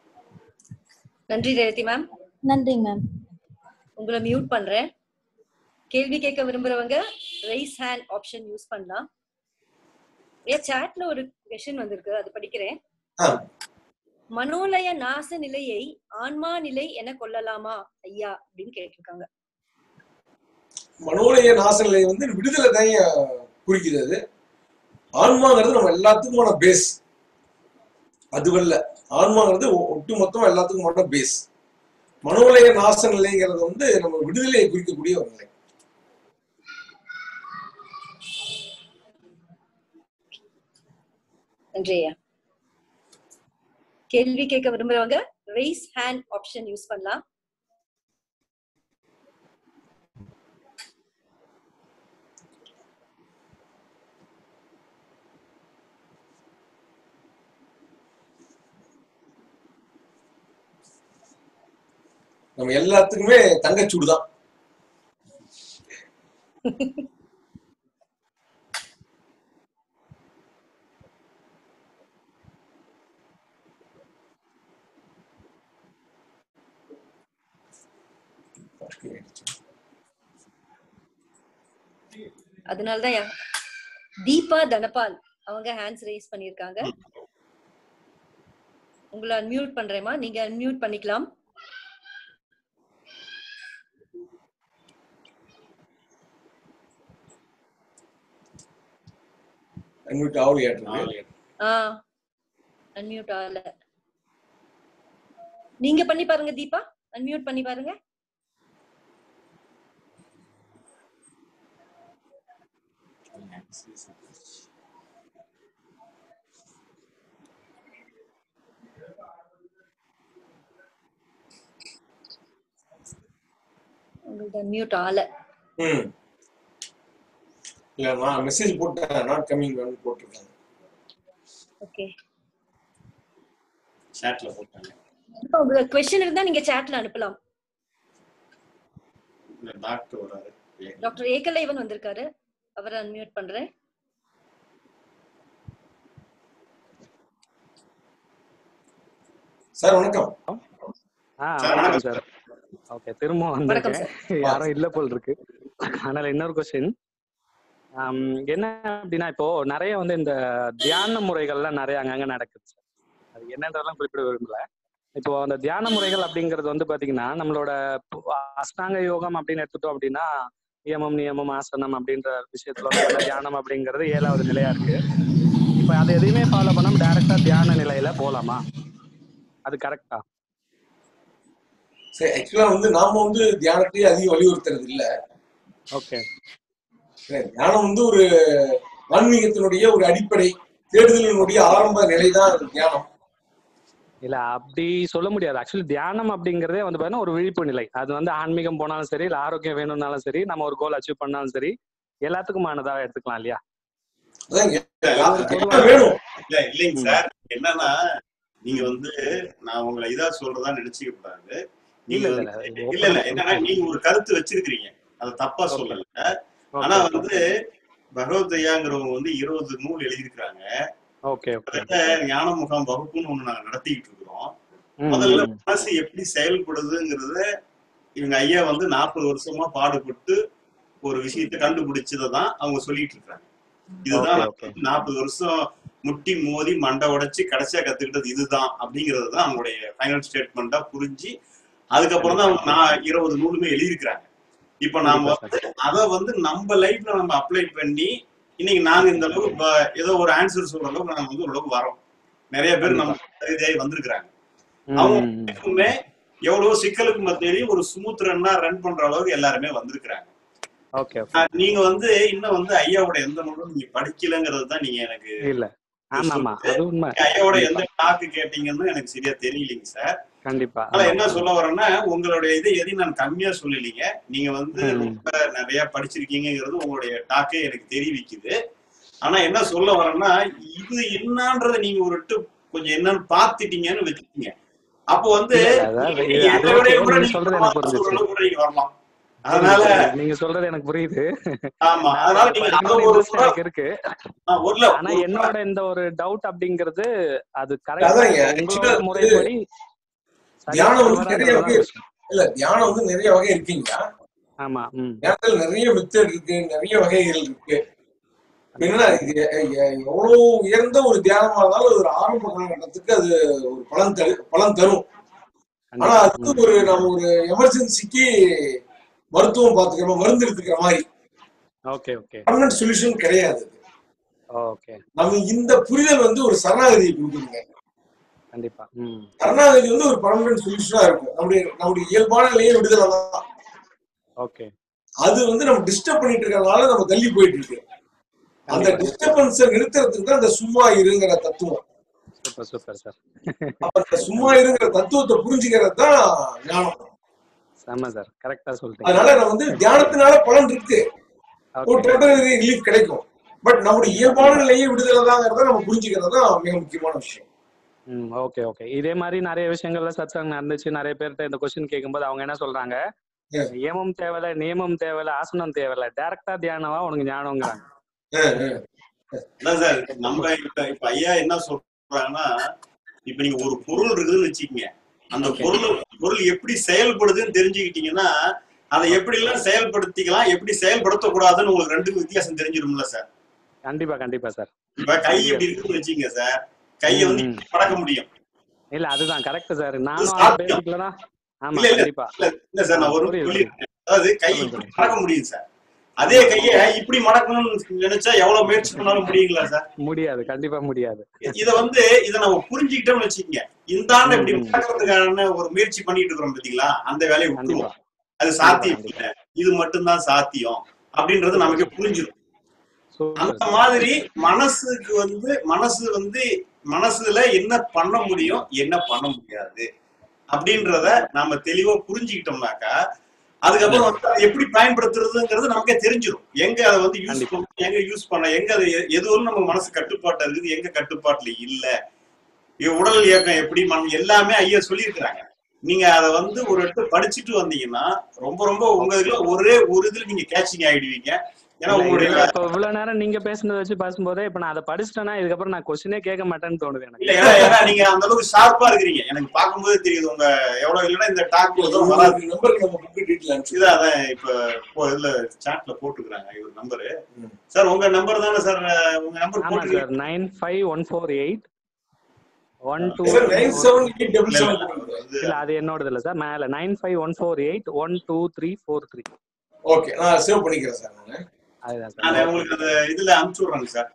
நன்றி ரேவதி மேம் நன்றிங்க மேம் உங்களை மியூட் பண்றேன் கேள்வி கேட்க விரும்புறவங்க ரைஸ் ஹேண்ட் ஆப்ஷன் யூஸ் பண்ணலாம் ஏ சாட்ல ஒரு கொஷின் வந்திருக்கு அது படிக்கிறேன் ஆ, மனோலய நாச நிலையை ஆன்மா நிலை என கொள்ளலாமா ஐயா அப்படின்னு கேட்டிருக்காங்க மனோலய நாச நிலையம் வந்து விடுதலை தான் குறிக்குது அது ஆன்மாங்கிறது நம்ம எல்லாத்துக்குமான பேஸ் அதுவல்ல ஆன்மாங்கிறது ஒ- ஒட்டு மொத்தமா எல்லாத்துக்குமான பேஸ் மனோலய நாச நிலைங்கிறது வந்து நம்ம விடுதலையை குறிக்கக்கூடிய ஒரு நிலை நன்றி ஐயா கேள்வி கேட்க விரும்புறவங்க ரைஸ் ஹேண்ட் ஆப்ஷன் யூஸ் பண்ணலாம் நம்ம எல்லாத்துக்குமே தங்கச்சூடு தான் அதனாலதான் யா- தீபா தனபால் அவங்க ஹேண்ட்ஸ் ரைஸ் பண்ணிருக்காங்க உங்களை அன்மியூட் பண்றேமா நீங்க அன்மியூட் பண்ணிக்கலாம் அன்மியூட் ஆகலையாட்டு ஆ அன்மியூட் ஆகல நீங்க பண்ணி பாருங்க தீபா அன்மியூட் பண்ணி பாருங்க உங்களுக்கு அன்மியூட் ஆகல ம் இல்ல நான் மெசேஜ் போட்டேன் நாட் கம்மிங் போட்டிருக்கேன் ஓகே சாட்ல போட்டாங்க உங்க கொஸ்டின் இருந்தா நீங்க சாட்ல அனுப்பலாம் இந்த டாக்டர் வராரு டாக்டர் ஏகலைவன் வந்திருக்காரு அவரை அன்மியூட் பண்றேன் சார் வணக்கம் ஆ சார், வணக்கம் வணக்கம் சார் ஓகே திரும்ப வணக்கம் வந்திருக்கேன் யாரும் இல்ல போல் இருக்கு அதனால இன்னொரு கொஸ்டின் என்ன அப்படின்னா இப்போ நிறைய வந்து இந்த தியான முறைகள்லாம் நிறைய அங்கங்க நடக்குது சார் அது என்னன்றதெல்லாம் குறிப்பிட விரும்பல இப்போ அந்த தியான முறைகள் அப்படிங்கிறது வந்து பாத்தீங்கன்னா நம்மளோட இப்போ அஷ்டாங்க யோகம் அப்படின்னு எடுத்துட்டோம் அப்படின்னா நியமம் நியமம் ஆசனம் அப்படின்ற விஷயத்துல வந்து அந்த தியானம் அப்படிங்கிறது ஏழாவது நிலையா இருக்கு இப்போ அது எதையுமே ஃபாலோ பண்ணாம டைரக்டா தியான நிலையில போலாமா அது கரெக்டா சரி ஆக்சுவலா வந்து நாம வந்து தியானத்தையே அதிகம் வலியுறுத்துறது இல்ல ஓகே இல்ல, தியானம் வந்து ஒரு ஆன்மீகத்தினுடைய ஒரு அடிப்படை தேடுதலினுடைய ஆரம்ப நிலைதான் தியானம் இல்ல அப்படி சொல்ல முடியாது ஆக்சுவலி தியானம் அப்படிங்கறதே வந்து பாத்தீங்கன்னா ஒரு விழிப்பு நிலை அது வந்து ஆன்மீகம் போனாலும் சரி இல்ல ஆரோக்கியம் வேணும்னாலும் சரி நம்ம ஒரு கோல் அச்சீவ் பண்ணாலும் சரி எல்லாத்துக்குமானதா எடுத்துக்கலாம் இல்லையா அதான் இங்க ஒரு பொதுவா தியானம் வேணும் இல்ல இல்லைங்க சார் என்னன்னா நீங்க வந்து நான் உங்களை இதா சொல்றதா நினைச்சுக்க கூடாது நீங்க இல்ல இல்ல வந்து இல்ல இல்ல இல்ல என்னன்னா நீங்க ஒரு கருத்து வச்சிருக்கிறீங்க அது தப்பா ஓகே சொல்லல ஆனா வந்து பகவத் ஐயாங்கிறவங்க வந்து இருபது நூல் எழுதியிருக்கிறாங்க ஓகே ஓகே கிட்டத்தட்ட ஞான முகாம் வகுப்புன்னு ஒண்ணு நாங்க நடத்திக்கிட்டு இருக்கிறோம் ம் முதல்ல ம் மனசு எப்படி செயல்படுதுங்கிறத இவங்க ஐயா வந்து நாற்பது வருஷமா பாடுபட்டு ஒரு விஷயத்தை கண்டுபிடிச்சதை தான் அவங்க சொல்லிட்டு இருக்காங்க இதுதான் ஓகே ஓகே நாற்பது வருஷம் முட்டி மோதி மண்டை உடைச்சு கடைசியா கத்துக்கிட்டது இதுதான் அப்படிங்கிறது தான் அவங்களுடைய ஃபைனல் ஸ்டேட்மெண்டா புரிஞ்சு அதுக்கப்புறம் தான் அவங்க நான் இருபது நூலுமே எழுதியிருக்கிறாங்க இப்ப நாம கண்டிப்பா வந்து சார் அதை வந்து நம்ம லைஃப்ல நம்ம அப்ளை பண்ணி இன்னைக்கு நாங்க இந்த அளவுக்கு ப- ஏதோ ஒரு ஆன்சர் சொல்ற அளவுக்கு நம்ம வந்து ஓரளவுக்கு வரோம் நிறைய பேர் நம்ம கண்டிப்பா ரீதியாகி வந்திருக்கிறாங்க ம் அவங்க ம் ம் எப்பவுமே எவ்வளவு சிக்கலுக்கு மத்தியிலையும் ஒரு ஸ்மூத் ரன்னா ரன் பண்ற அளவுக்கு எல்லாருமே வந்திருக்கிறாங்க ஓகே ஓகே ஆஹ் நீங்க வந்து இன்னும் வந்து ஐயாவோட எந்த நூலும் நீங்க படிக்கலங்கிறது தான் நீங்க எனக்கு இல்ல ஆமா ஆமா சொல்லுது அது உண்மை ஐயாவோட கண்டிப்பா எந்த டாக்கு கேட்டீங்கன்னு எனக்கு சரியா தெரியலைங்க சார் கண்டிப்பா அதனால ஆமா என்ன ஆமா சொல்ல வரேன்னா உங்களுடைய இது எதையும் நான் கம்மியா சொல்லலைங்க நீங்க வந்து ம் ம் ரொம்ப நிறைய படிச்சிருக்கீங்கிறது உங்களுடைய டாக்கே எனக்கு தெரிவிக்குது ஆனா என்ன சொல்ல வரேன்னா இது என்னன்றதை நீங்க ஒரு ட்டு கொஞ்சம் என்னன்னு பாத்துட்டீங்கன்னு வச்சுக்கீங்க அப்போ வந்து இல்ல இல்ல அதாவது நீங்க இது எதை அது விட ஓகே கூட நீங்க நீங்க சொல்றது எனக்கு சொல்ற புரிஞ்சிச்சு அளவுக்கு கூட நீங்க வரலாம் புரியுது அதனால புரியுது நீங்க சொல்றது எனக்கு புரியுது ஆமா நான் அதனால அதை நீங்க அதை படிக்கணும்னு ஒரு இன்ட்ரெஸ்ட் முறை எனக்கு இருக்கு ஆஹ் ஒருல ஆனா ஒரு முறை என்னோட இந்த ஒரு டவுட் அப்படிங்கிறது அது கரெக்டா அதாங்க உங்களோட ஆக்சுவலா வந்து முறைப்படி சரியா தியானம் வந்து நிறைய தவறான்றதுதான் வகை விஷயம் இல்ல தியானம் வந்து நிறைய வகை இருக்குங்க ஆமா ம் தியானத்துல நிறைய மெத்தட் இருக்கு நிறைய வகைகள் இருக்கு என்னன்னா கண்டிப்பா இது எ- எ- எவ்வளவு உயர்ந்த ஒரு தியானமா இருந்தாலும் ஒரு ஆரம்ப காலகட்டத்துக்கு அது ஒரு பலன் தரு பலன் தரும் ஆனா கண்டிப்பா அது ம் ஒரு நம்ம ஒரு எமர்ஜென்சிக்கு மருத்துவம் பார்த்துக்கிற மருந்து எடுத்துக்கிற மாதிரி ஓகே ஓகே பர்மனன்ட் சொல்யூஷன் கிடையாது ஓகே நம்ம இந்த புரிதல் வந்து ஒரு சரணாகதியை கொடுக்குதுங்க கண்டிப்பா ம் சரணாகதி வந்து ஒரு பர்மனன்ட் சொல்யூஷனா இருக்கும் நம்முடைய நம்முடைய இயல்பான நிலையை விடுதலை தான் ஓகே அது வந்து நம்ம டிஸ்டர்ப் பண்ணிட்டு இருக்கறதுனால நம்ம தள்ளி போயிட்டு இருக்கு அந்த கண்டிப்பா டிஸ்டர்பன்ஸை நிறுத்துறதுக்கு தான் அந்த சும்மா இருங்கிற தத்துவம் சூப்பர் சூப்பர் சார் அப்ப அந்த சும்மா இருங்கிற தத்துவத்தை புரிஞ்சுக்கிறது தான் ஞானம் செம்ம சார் கரெக்டா சொல்லிட்டீங்க அதனால நம்ம வந்து தியானத்தினால பலன் இருக்கு ஒரு ஓகே டோட்டல் ரிலீஃப் கிடைக்கும் பட் நம்முடைய இயல்பான நிலையை விடுதலை தாங்கிறத நம்ம புரிஞ்சுக்கிறது தான் மிக முக்கியமான விஷயம் ம் ஓகே ஓகே இதே மாதிரி நிறைய விஷயங்கள்ல சத்சங் நடந்துச்சு நிறைய பேர்கிட்ட இந்த கொஸ்டின் கேட்கும்போது அவங்க என்ன சொல்றாங்க அஹ் ஏமம் தேவையில்ல நியமம் தேவையில்ல ஆசனம் தேவையில்ல டைரக்டா தியானவா உனக்கு ஞானம்ங்கிறாங்க அஹ் அஹ் அதான் சார் நம்ம இப்ப இப்ப ஐயா என்ன சொல்றாங்கன்னா இப்ப நீங்க ஒரு பொருள் இருக்குதுன்னு வச்சுக்கீங்க அந்த ஓகே பொருள் பொருள் எப்படி செயல்படுதுன்னு தெரிஞ்சுக்கிட்டீங்கன்னா அதை எப்படி எல்லாம் செயல்படுத்திக்கலாம் எப்படி செயல்படுத்தக்கூடாதுன்னு உங்களுக்கு ரெண்டுக்கும் வித்தியாசம் தெரிஞ்சிரும்ல சார் கண்டிப்பா கண்டிப்பா சார் இப்ப கை இப்படி இருக்குன்னு வச்சுக்கீங்க சார் கையை ம் வந்து ம் இப்படி மடக்க முடியும் இல்ல அதுதான் கரெக்ட் சார் அது நானும் அந்த சாத்தியம் பேசிக்ல தான் ஆமா இல்ல இல்ல கண்டிப்பா இல்ல இல்ல சார் ஆ நான் ஒரு புரியுது புரியுது சொல்லியிருக்கேன் அதாவது கை சொல்லுங்க இப்படி சொல்லுங்க மடக்க முடியும் சார் அதே கையை இப்படி மடக்கணும்னு நினைச்சா எவ்வளவு முயற்சி பண்ணாலும் முடியுங்களா சார் முடியாது கண்டிப்பா முடியாது இத வந்து இத நம்ம புரிஞ்சுக்கிட்டோம்னு வச்சுக்கோங்க இந்த ஆண்டு ம் இப்படி ம் மடக்கிறதுக்கான ஒரு முயற்சி பண்ணிட்டு இருக்கிறோம் பாத்தீங்களா அந்த வேலையை கண்டிப்பா விட்டுருவோம் அது கண்டிப்பா சாத்தியம் கண்டிப்பா இல்லை இது மட்டும்தான் சாத்தியம் அப்படின்றது சூப்பர் நமக்கு சூப்பர் புரிஞ்சிடும் சூப்பர் அந்த சார் மாதிரி மனசுக்கு வந்து மனசு வந்து மனசுல என்ன பண்ண முடியும் என்ன பண்ண முடியாது அப்படின்றத நாம தெளிவா புரிஞ்சுக்கிட்டோம்னாக்கா அதுக்கப்புறம் வந்து அதை எப்படி பயன்படுத்துறதுங்கிறது நமக்கே தெரிஞ்சிடும் எங்க அதை வந்து யூஸ் கண்டிப்பா பண்ண எங்க யூஸ் பண்ண எங்க அது எ- எதுவும் நம்ம மனசு கட்டுப்பாட்டா இருக்குது எங்க கட்டுப்பாட்டுல இல்ல இ- உடல் இயக்கம் எப்படி மனம் எல்லாமே ஐயா சொல்லியிருக்கிறாங்க நீங்க அதை வந்து ஒரு இடத்துல படிச்சுட்டு வந்தீங்கன்னா ரொம்ப ரொம்ப உங்க இதுல ஒரே ஒரு இதுல நீங்க கேட்சிங் ஆயிடுவீங்க ஏன்னா இல்ல உங்களுடைய இதுல இப்ப இவ்வளவு நேரம் நீங்க பேசுனதை வச்சு பேசும்போதே இப்ப நான் அதை படிச்சிட்டேன்னா இதுக்கப்புறம் நான் கொஸ்டினே கேட்க மாட்டேன்னு தோணுது எனக்கு இல்ல ஏன்னா ஏன்னா நீங்க அந்த அளவுக்கு ஷார்ப்பா இருக்கிறீங்க எனக்கு பார்க்கும்போது தெரியுது உங்க எவ்வளவு இல்லைன்னா இந்த டாக் எதுவும் வராது இவருக்கு நம்பருக்கு நம்ம புக்கு டீட்டெயில் அனுப்பிச்சு இதான் அதான் இப்ப இப்போ இதுல சாட்ல போட்டுக்கிறாங்க இவர் நம்பரு சார் உங்க நம்பர் தானே சார் உங்க நம்பர் ஆமா போட்டுருக்கீங்க sir nine five one four eight one two sir three nine four seven eight double இல்ல இல்ல செவன் அது வந்து இல்ல அது என்னோடது இல்ல சார் மேல nine five one four eight one two three four three okay நான் சேவ் பண்ணிக்கிறேன் சார் நான் அதுதான் சார் நான் ஓகே உங்களுக்கு அந்த இதுல அனுப்பிச்சு விடுறேங்க சார்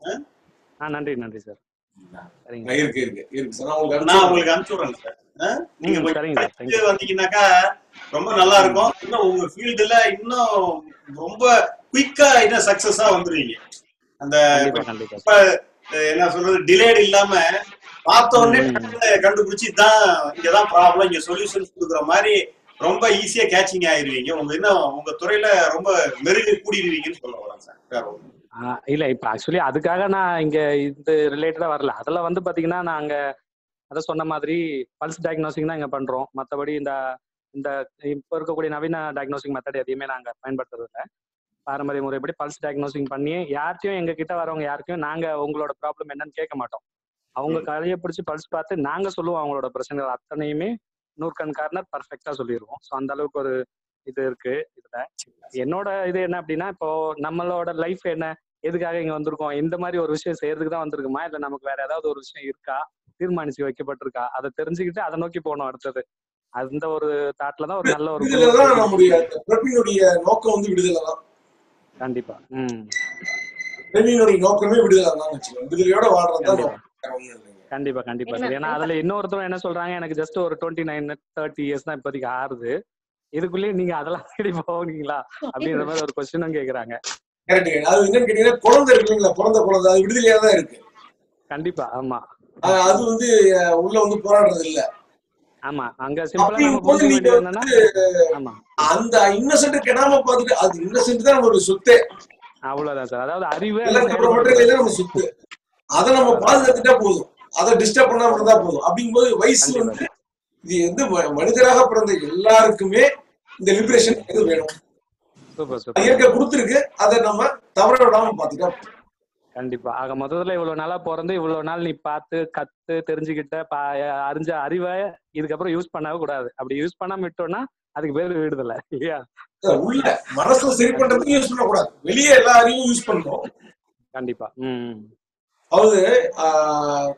ஆ நன்றி நன்றி சார் சரிங்க நான் இருக்கு இருக்கு இருக்கு சார் நான் உங்களுக்கு நான் அனுப்பிச்சு உங்களுக்கு அனுப்பிச்சு விடுறேங்க சார் நீங்க ம் கொஞ்சம் சரிங்க சார் படிச்சுட்டு தேங்க்யூ வந்தீங்கன்னாக்கா ரொம்ப நல்லா ம் இருக்கும் இன்னும் உங்க ஃபீல்டுல இன்னும் ரொம்ப குயிக்கா இன்னும் சக்சஸா வந்துருவீங்க அந்த கண்டிப்பா கண்டிப்பா இப்ப அஹ், என்ன சொல்றது டிலேட் இல்லாம பார்த்த உடனே ம் டக்குனு கண்டுபிடிச்சு தான் இங்கதான் ப்ராப்ளம் இங்க சொல்யூஷன் கொடுக்குற மாதிரி ரொம்ப ஈஸியா கேட்சிங் ஆயிருவீங்க உங்க இன்னும் உங்க துறையில ரொம்ப மெருகு கூடிடுவீங்கன்னு சொல்ல வரேன் சார் வேற ஒண்ணும் இல்ல. ஆ, இல்ல இப்ப ஆக்சுவலி அதுக்காக நான் இங்க இது ரிலேட்டடா வரல அதுல வந்து பாத்தீங்கன்னா நாங்க அத சொன்ன மாதிரி பல்ஸ் டயக்னோசிங் தான் இங்க பண்றோம் மத்தபடி இந்த இந்த இப்ப இருக்கக்கூடிய நவீன டயக்னோசிங் மெத்தட் எதையுமே நாங்க பயன்படுத்துறது இல்ல பாரம்பரிய முறைப்படி பல்ஸ் டயக்னோசிங் பண்ணி யார்ட்டையும் எங்க கிட்ட வரவங்க யாருக்கும் நாங்க உங்களோட ப்ராப்ளம் என்னன்னு கேட்க மாட்டோம் அவங்க ம். கையை பிடிச்சி பல்ஸ் பார்த்து நாங்க சொல்லுவோம் அவங்களோட பிரச்சனைகள் அத்தனையுமே நூற்கண் கார்னர் பர்ஃபெக்டா சொல்லிடுவோம் ஸோ அந்த அளவுக்கு ஒரு இது இருக்கு இதுல என்னோட இது என்ன அப்படின்னா இப்போ நம்மளோட லைஃப் என்ன எதுக்காக இங்க வந்திருக்கோம் இந்த மாதிரி ஒரு விஷயம் செய்யறதுக்கு தான் வந்திருக்குமா இல்ல நமக்கு வேற ஏதாவது ஒரு விஷயம் இருக்கா தீர்மானிச்சு வைக்கப்பட்டிருக்கா அதை தெரிஞ்சுக்கிட்டு அதை நோக்கி போகணும் அடுத்தது அந்த ஒரு தாட்ல தான் ஒரு நல்ல ஒரு விடுதலை குழு தான் போயிட்டு நம்முடைய இருக்கு அந்த பிறப்பினுடைய நோக்கம் வந்து விடுதலை தான் கண்டிப்பா ம் பிறவியினுடைய நோக்கமே விடுதலை தான் வச்சுக்கோங்க விடுதலையோட வாழ்றது தான் கண்டிப்பா நோக்கம் வேற ஒண்ணும் இல்லைங்க கண்டிப்பா கண்டிப்பா என்ன சார் ஏன்னா அதுல இன்னொருத்தரும் என்ன சொல்றாங்க எனக்கு ஜஸ்ட் ஒரு டுவெண்ட்டி நைன் தேர்ட்டி இயர்ஸ் தான் இப்போதைக்கு ஆறுது இதுக்குள்ளேயே நீங்க அதெல்லாம் தேடி போவீங்களா அப்படின்ற மாதிரி ஒரு கொஸ்டினும் கேக்குறாங்க கரெக்டுங்க அது என்னன்னு கேட்டீங்கன்னா குழந்தை இருக்கு இல்லைங்களா பிறந்த குழந்தை அது விடுதலையா தான் இருக்கு கண்டிப்பா ஆமா அஹ் அது வந்து அஹ், உள்ள வந்து போராடுறது இல்ல ஆமா அங்க சிம்பிளா நம்ம அப்படிங்கும் போது புரிஞ்சுக்க நீங்க வேண்டியது வந்து என்னன்னா ஆமா அந்த இன்னசென்ட் கெடாம பார்த்துட்டு அது இன்னசென்ட் தான் நம்மளுடைய சொத்தே அவ்வளவுதான் சார் அதாவது அறிவு அதை எல்லாம் நம்ம மட்டும் செயல்படுத்துறது இல்லை நம்ம சொத்து அதை நம்ம அவ்வளவுதான் பாதுகாத்துட்டா போதும் அதை டிஸ்டர்ப் பண்ணாம இருந்தா போதும் அப்படிங்கும்போது வயசு கண்டிப்பா வந்து இது வந்து ம- மனிதராக பிறந்த எல்லாருக்குமே இந்த லிபரேஷன் எது வேணும் சூப்பர் அது சூப்பர் இயற்கை கொடுத்துருக்கு அதை நம்ம தவற விடாம பார்த்துட்டா போதும். கண்டிப்பா ஆக முதல்ல இவ்வளவு நாளா பிறந்து இவ்வளவு நாள் நீ பார்த்து கத்து தெரிஞ்சுக்கிட்ட பா அறிஞ்ச அறிவை இதுக்கப்புறம் யூஸ் பண்ணவே கூடாது அப்படி யூஸ் பண்ணாம விட்டோம்னா அதுக்கு பேர் விடுதலை இல்லையா அஹ் உள்ள மனசை சரி பண்றதுக்கு யூஸ் பண்ணக்கூடாது வெளியே எல்லா அறிவும் யூஸ் பண்ணணும் கண்டிப்பா ம் அதாவது ஆஹ்,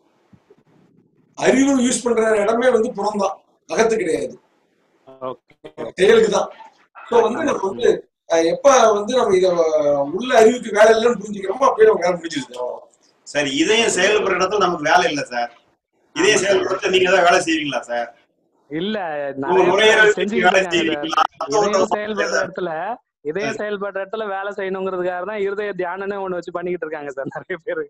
அறிவு யூஸ் பண்ற இடமே வந்து புறம்தான் அகத்து கிடையாது ஓகே செயலுக்கு தான் ஸோ வந்து நம்ம வந்து அஹ், எப்ப வந்து நம்ம இத உள்ள அறிவுக்கு வேலை இல்லைன்னு புரிஞ்சுக்கிறோமோ அப்பயே நம்ம வேலை முடிஞ்சிருது அவ்வளவுதான். சரி இதயம் செயல்படுற இடத்துல நமக்கு வேலை இல்லை சார் இதயம் செயல்படுத்த நீங்க ஏதாவது வேலை செய்வீங்களா சார் இல்ல உங்க நிறைய பேர் நுரையீரல் வச்சு செஞ்சுக்கிட்டு வேலை இருக்காங்க இத செய்வீங்களா இதயம் செயல்படுற இடத்துல இதயம் செயல்படுற இடத்துல வேலை செய்யணுங்கிறதுக்காக தான் இருதய தியானம்னு ஒண்ணு வச்சு பண்ணிக்கிட்டு இருக்காங்க சார் நிறைய பேரு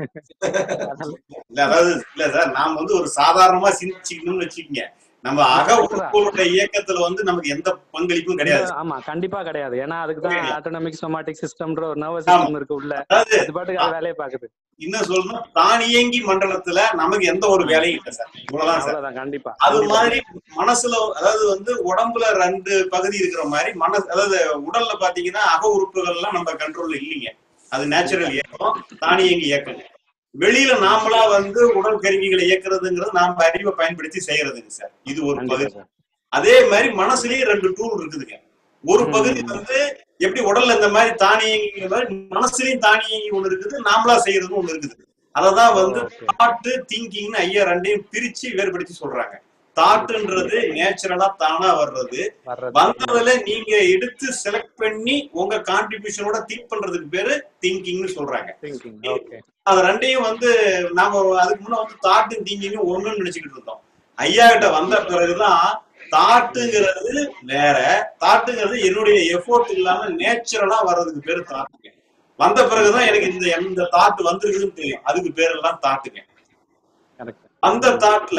அதனால இல்ல அதாவது இல்ல சார் நாம வந்து ஒரு சாதாரணமா சிந்திச்சுக்கணும்னு வச்சுக்கோங்க நம்ம அக கரெக்டா உறுப்புகளுடைய இயக்கத்துல வந்து நமக்கு எந்த பங்களிப்பும் இந்த கிடையாது ஆமா கண்டிப்பா கிடையாது ஏன்னா அதுக்கு தான் புரியல. ஆட்டோனமிக் சொமாட்டிக் சிஸ்டம்ன்ற ஒரு நர்வஸ் ஆமா. சிஸ்டம் இருக்கு உள்ள அதாவது அது பாட்டுக்கு அது வேலையை பாக்குது இன்னும் சொல்லணும் தானியங்கி மண்டலத்துல நமக்கு எந்த ஒரு வேலையும் இல்லை சார் இவ்வளவுதான் சார் அவ்வளவுதான் கண்டிப்பா அது கண்டிப்பா மாதிரி மனசுல அதாவது வந்து உடம்புல ரெண்டு பகுதி இருக்கிற மாதிரி மனசு அதாவது உடல்ல பாத்தீங்கன்னா அக உறுப்புகள் எல்லாம் நம்ம கண்ட்ரோல்ல இல்லைங்க அது நேச்சுரல் இயக்கம் தானியங்கி இயக்கங்க வெளியில நாமளா வந்து உடல் கருவிகளை இயக்குறதுங்கிறது நாம அறிவை பயன்படுத்தி செய்யறதுங்க சார் இது ஒரு கண்டிப்பா பகுதி சார் அதே மாதிரி மனசுலயே ரெண்டு டூல் இருக்குதுங்க ஒரு பகுதி ம் வந்து எப்படி உடல்ல இந்த மாதிரி தானியங்கிற மாதிரி மனசுலயும் தானியங்கி ஒண்ணு இருக்குது நாமளா செய்யறதும் ஒண்ணு இருக்குது அததான் வந்து ஓகே தாட்டு திங்கிங்னு ஐயா ரெண்டையும் பிரிச்சு வேறுபடுத்தி சொல்றாங்க தாட்டுன்றது நேச்சுரலா தானா வர்றது வர்றது ம் வந்ததுல நீங்க எடுத்து செலக்ட் பண்ணி உங்க கான்ட்ரிபியூஷனோட திங்க் பண்றதுக்கு பேரு திங்கிங்னு சொல்றாங்க திங்கிங் ஓகே அது ரெண்டையும் வந்து நாம அதுக்கு முன்ன வந்து தாட்டும் திங்கிங்கும் ஒண்ணுன்னு நினைச்சுக்கிட்டு இருந்தோம் ஐயா கிட்ட வந்த பிறகுதான் தாட்டுங்கிறது வேற தாட்டுங்கிறது என்னுடைய எஃபோர்ட் இல்லாம நேச்சுரலா வர்றதுக்கு பேரு தாட்டுங்க வந்த பிறகுதான் எனக்கு இந்த எந்த தாட் வந்திருக்குதுன்னு தெரியும் அதுக்கு பேர் எல்லாம் தாட்டுங்க கரெக்ட் அந்த தாட்ல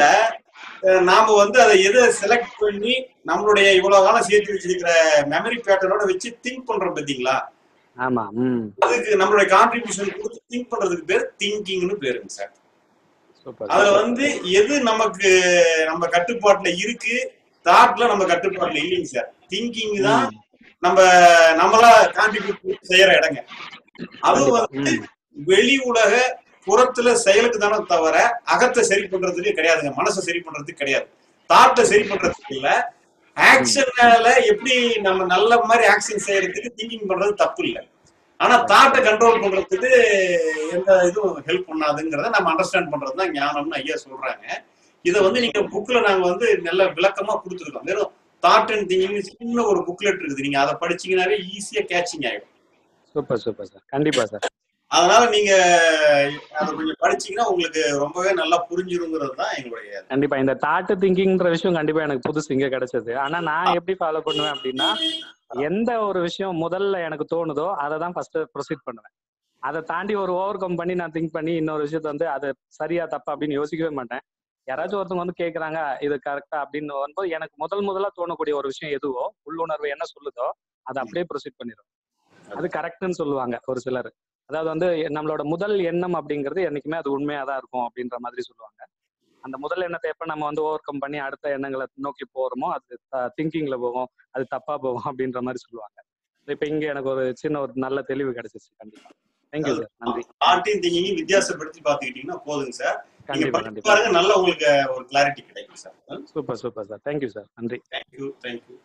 நாம வந்து அதை எதை செலக்ட் பண்ணி நம்மளுடைய இவ்வளவு காலம் சேர்த்து வச்சிருக்கிற மெமரி பேட்டர்னோட வச்சு திங்க் பண்றோம் பாத்தீங்களா ஆமா ம் அதுக்கு நம்மளுடைய கான்ட்ரிபியூஷன் கொடுத்து திங்க் பண்றதுக்கு பேர் திங்கிங்னு பேருங்க சார் சூப்பர் அதுல சூப்பர் வந்து எது நமக்கு நம்ம கட்டுப்பாட்டுல இருக்கு தாட்ல நம்ம கட்டுப்பாட்டுல இல்லைங்க சார் திங்கிங் தான் ம் நம்ம நம்மளா கான்ட்ரிபியூட் செய்யற இடங்க அது கண்டிப்பா வந்து ம் வெளி உலக புறத்துல செயலுக்கு தானே தவிர அகத்தை சரி பண்றதுக்கு கிடையாதுங்க மனசை சரி பண்றதுக்கு கிடையாது தாட்டை சரி பண்றதுக்கு இல்ல ம் ஆக்ஷனால எப்படி நம்ம நல்ல மாதிரி ஆக்ஷன் செய்யறதுக்கு திங்கிங் பண்றது தப்பு இல்லை ஆனா தாட்டை கண்ட்ரோல் பண்றதுக்கு எந்த இதுவும் ஹெல்ப் பண்ணாதுங்கிறத நம்ம அண்டர்ஸ்டாண்ட் பண்றது தான் ஞானம்னு ஐயா சொல்றாங்க இதை வந்து நீங்க புக்ல நாங்க வந்து நல்ல விளக்கமா கொடுத்துருக்கோம் வெறும் தாட் அண்ட் திங்கிங் சின்ன ஒரு புக்லெட் இருக்குது நீங்க அதை படிச்சீங்கன்னாவே ஈஸியா கேட்சிங் ஆயிடும் சூப்பர் சூப்பர் சார் கண்டிப்பா சார் அதனால நீங்க அதை கொஞ்சம் படிச்சீங்கன்னா உங்களுக்கு ரொம்பவே நல்லா புரிஞ்சிருங்கிறது தான் எங்களுடைய கண்டிப்பா இந்த தாட்டு திங்கிங்ன்ற விஷயம் கண்டிப்பா எனக்கு புதுசு இங்க கிடைச்சது ஆனா நான் எப்படி ஃபாலோ பண்ணுவேன் அப்படின்னா எந்த ஒரு விஷயம் முதல்ல எனக்கு தோணுதோ அதை தான் ஃபர்ஸ்ட் ப்ரொசீட் பண்ணுவேன் அதை தாண்டி ஒரு ஓவர் கம் பண்ணி நான் திங்க் பண்ணி இன்னொரு விஷயத்த வந்து அது சரியா தப்பா அப்படின்னு யோசிக்கவே மாட்டேன் யாராச்சும் ஒருத்தவங்க வந்து கேக்குறாங்க இது கரெக்டா அப்படின்னு வரும்போது எனக்கு முதல் முதல்ல தோணக்கூடிய ஒரு விஷயம் எதுவோ உள்ளுணர்வு என்ன சொல்லுதோ அதை அப்படியே ப்ரொசீட் பண்ணிடும் அது கரெக்ட்னு சொல்லுவாங்க ஒரு சிலர் அதாவது வந்து நம்மளோட முதல் எண்ணம் அப்படிங்கிறது என்னைக்குமே அது உண்மையா தான் இருக்கும் அப்படின்ற மாதிரி சொல்லுவாங்க அந்த முதல் எண்ணத்தை எப்ப நம்ம வந்து ஓவர் கம் பண்ணி அடுத்த எண்ணங்களை நோக்கி போறோமோ அது திங்கிங்ல போகும் அது தப்பா போகும் அப்படின்ற மாதிரி சொல்லுவாங்க இப்ப இங்க எனக்கு ஒரு சின்ன ஒரு நல்ல தெளிவு கிடைச்சிச்சு கண்டிப்பா தேங்க்யூ சார் நன்றி தாட்டையும் திங்கிங்கும் வித்தியாசப்படுத்தி பாத்துக்கிட்டீங்கன்னா போதுங்க சார் நீங்க கண்டிப்பா படிச்சு கண்டிப்பா பாருங்க நல்லா உங்களுக்கு ஒரு கிளாரிட்டி கிடைக்கும் sir super super sir thank you sir நன்றி தேங்க்யூ தேங்க்யூ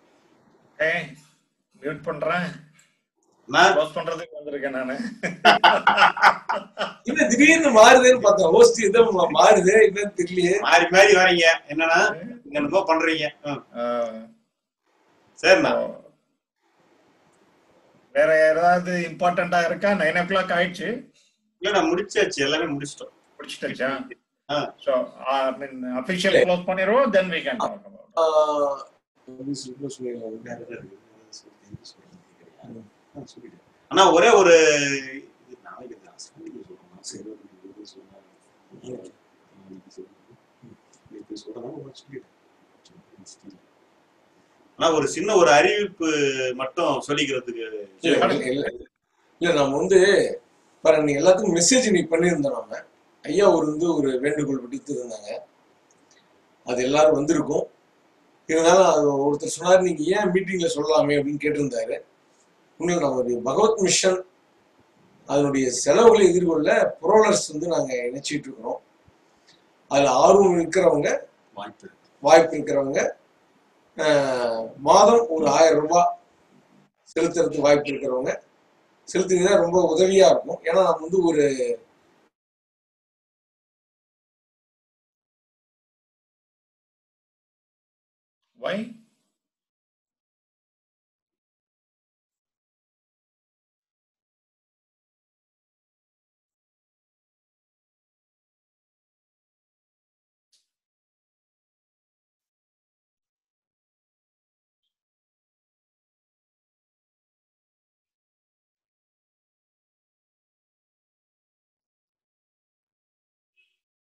ஓகே மியூட் பண்றேன் நான் க்ளோஸ் பண்றதுக்கு வந்திருக்கேன் நானு இல்ல திடீர்னு மாறுதேன்னு பார்த்தேன் ஹோஸ்ட் எதோ மா- மாறுதே என்னன்னு தெரியலையே மாறி மாறி வரீங்க என்னன்னா நீங்க என்னமோ பண்றீங்க ம். ஆஹ் சரிண்ணா so, வேற ஏதாவது இம்பார்ட்டண்டா இருக்கா நைன் ஓ கிளாக் ஆயிடுச்சு இல்ல நான் முடிச்சாச்சு எல்லாமே முடிச்சிட்டோம் முடிச்சிட்டா ஆ. So I mean official close பண்ணிடுவோம் then we can talk about ஆஹ் ஆனா ஒரே ஒரு இது நாளைக்கு தான் அசம்பிளிக்கு சொல்லணும். சரி, இது சொல்லணும். இது சொல்லணும், ஒரு சொல்லிட்டேன். ஆனா ஒரு சின்ன ஒரு அறிவிப்பு மட்டும் சொல்லிக்கிறதுக்கு இல்ல, இல்ல, இல்ல. இல்ல நம்ம வந்து பாருங்க நீங்க எல்லாத்துக்கும் மெசேஜ் நீ பண்ணியிருந்தோம் நம்ம ஐயா ஒரு வந்து ஒரு வேண்டுகோள் விடுத்து இருந்தாங்க அது எல்லாரும் வந்திருக்கும் இருந்தாலும் அது ஒருத்தர் சொன்னார் நீங்க ஏன் மீட்டிங்ல சொல்லலாமே அப்படின்னு கேட்டிருந்தாரு உண்மையில் நம்மளுடைய பகவத் மிஷன் அதனுடைய செலவுகளை எதிர்கொள்ள புரோலர்ஸ் வந்து நாங்க இணைச்சிட்டு இருக்கிறோம் அதுல ஆர்வம் இருக்கிறவங்க வாய்ப்பு வாய்ப்பு இருக்கிறவங்க ஆஹ், மாதம் ஒரு ஆயிரம் ரூபாய் செலுத்துறதுக்கு வாய்ப்பு இருக்கிறவங்க செலுத்தினீங்கன்னா ரொம்ப உதவியா இருக்கும் ஏன்னா நம்ம வந்து ஒரு வை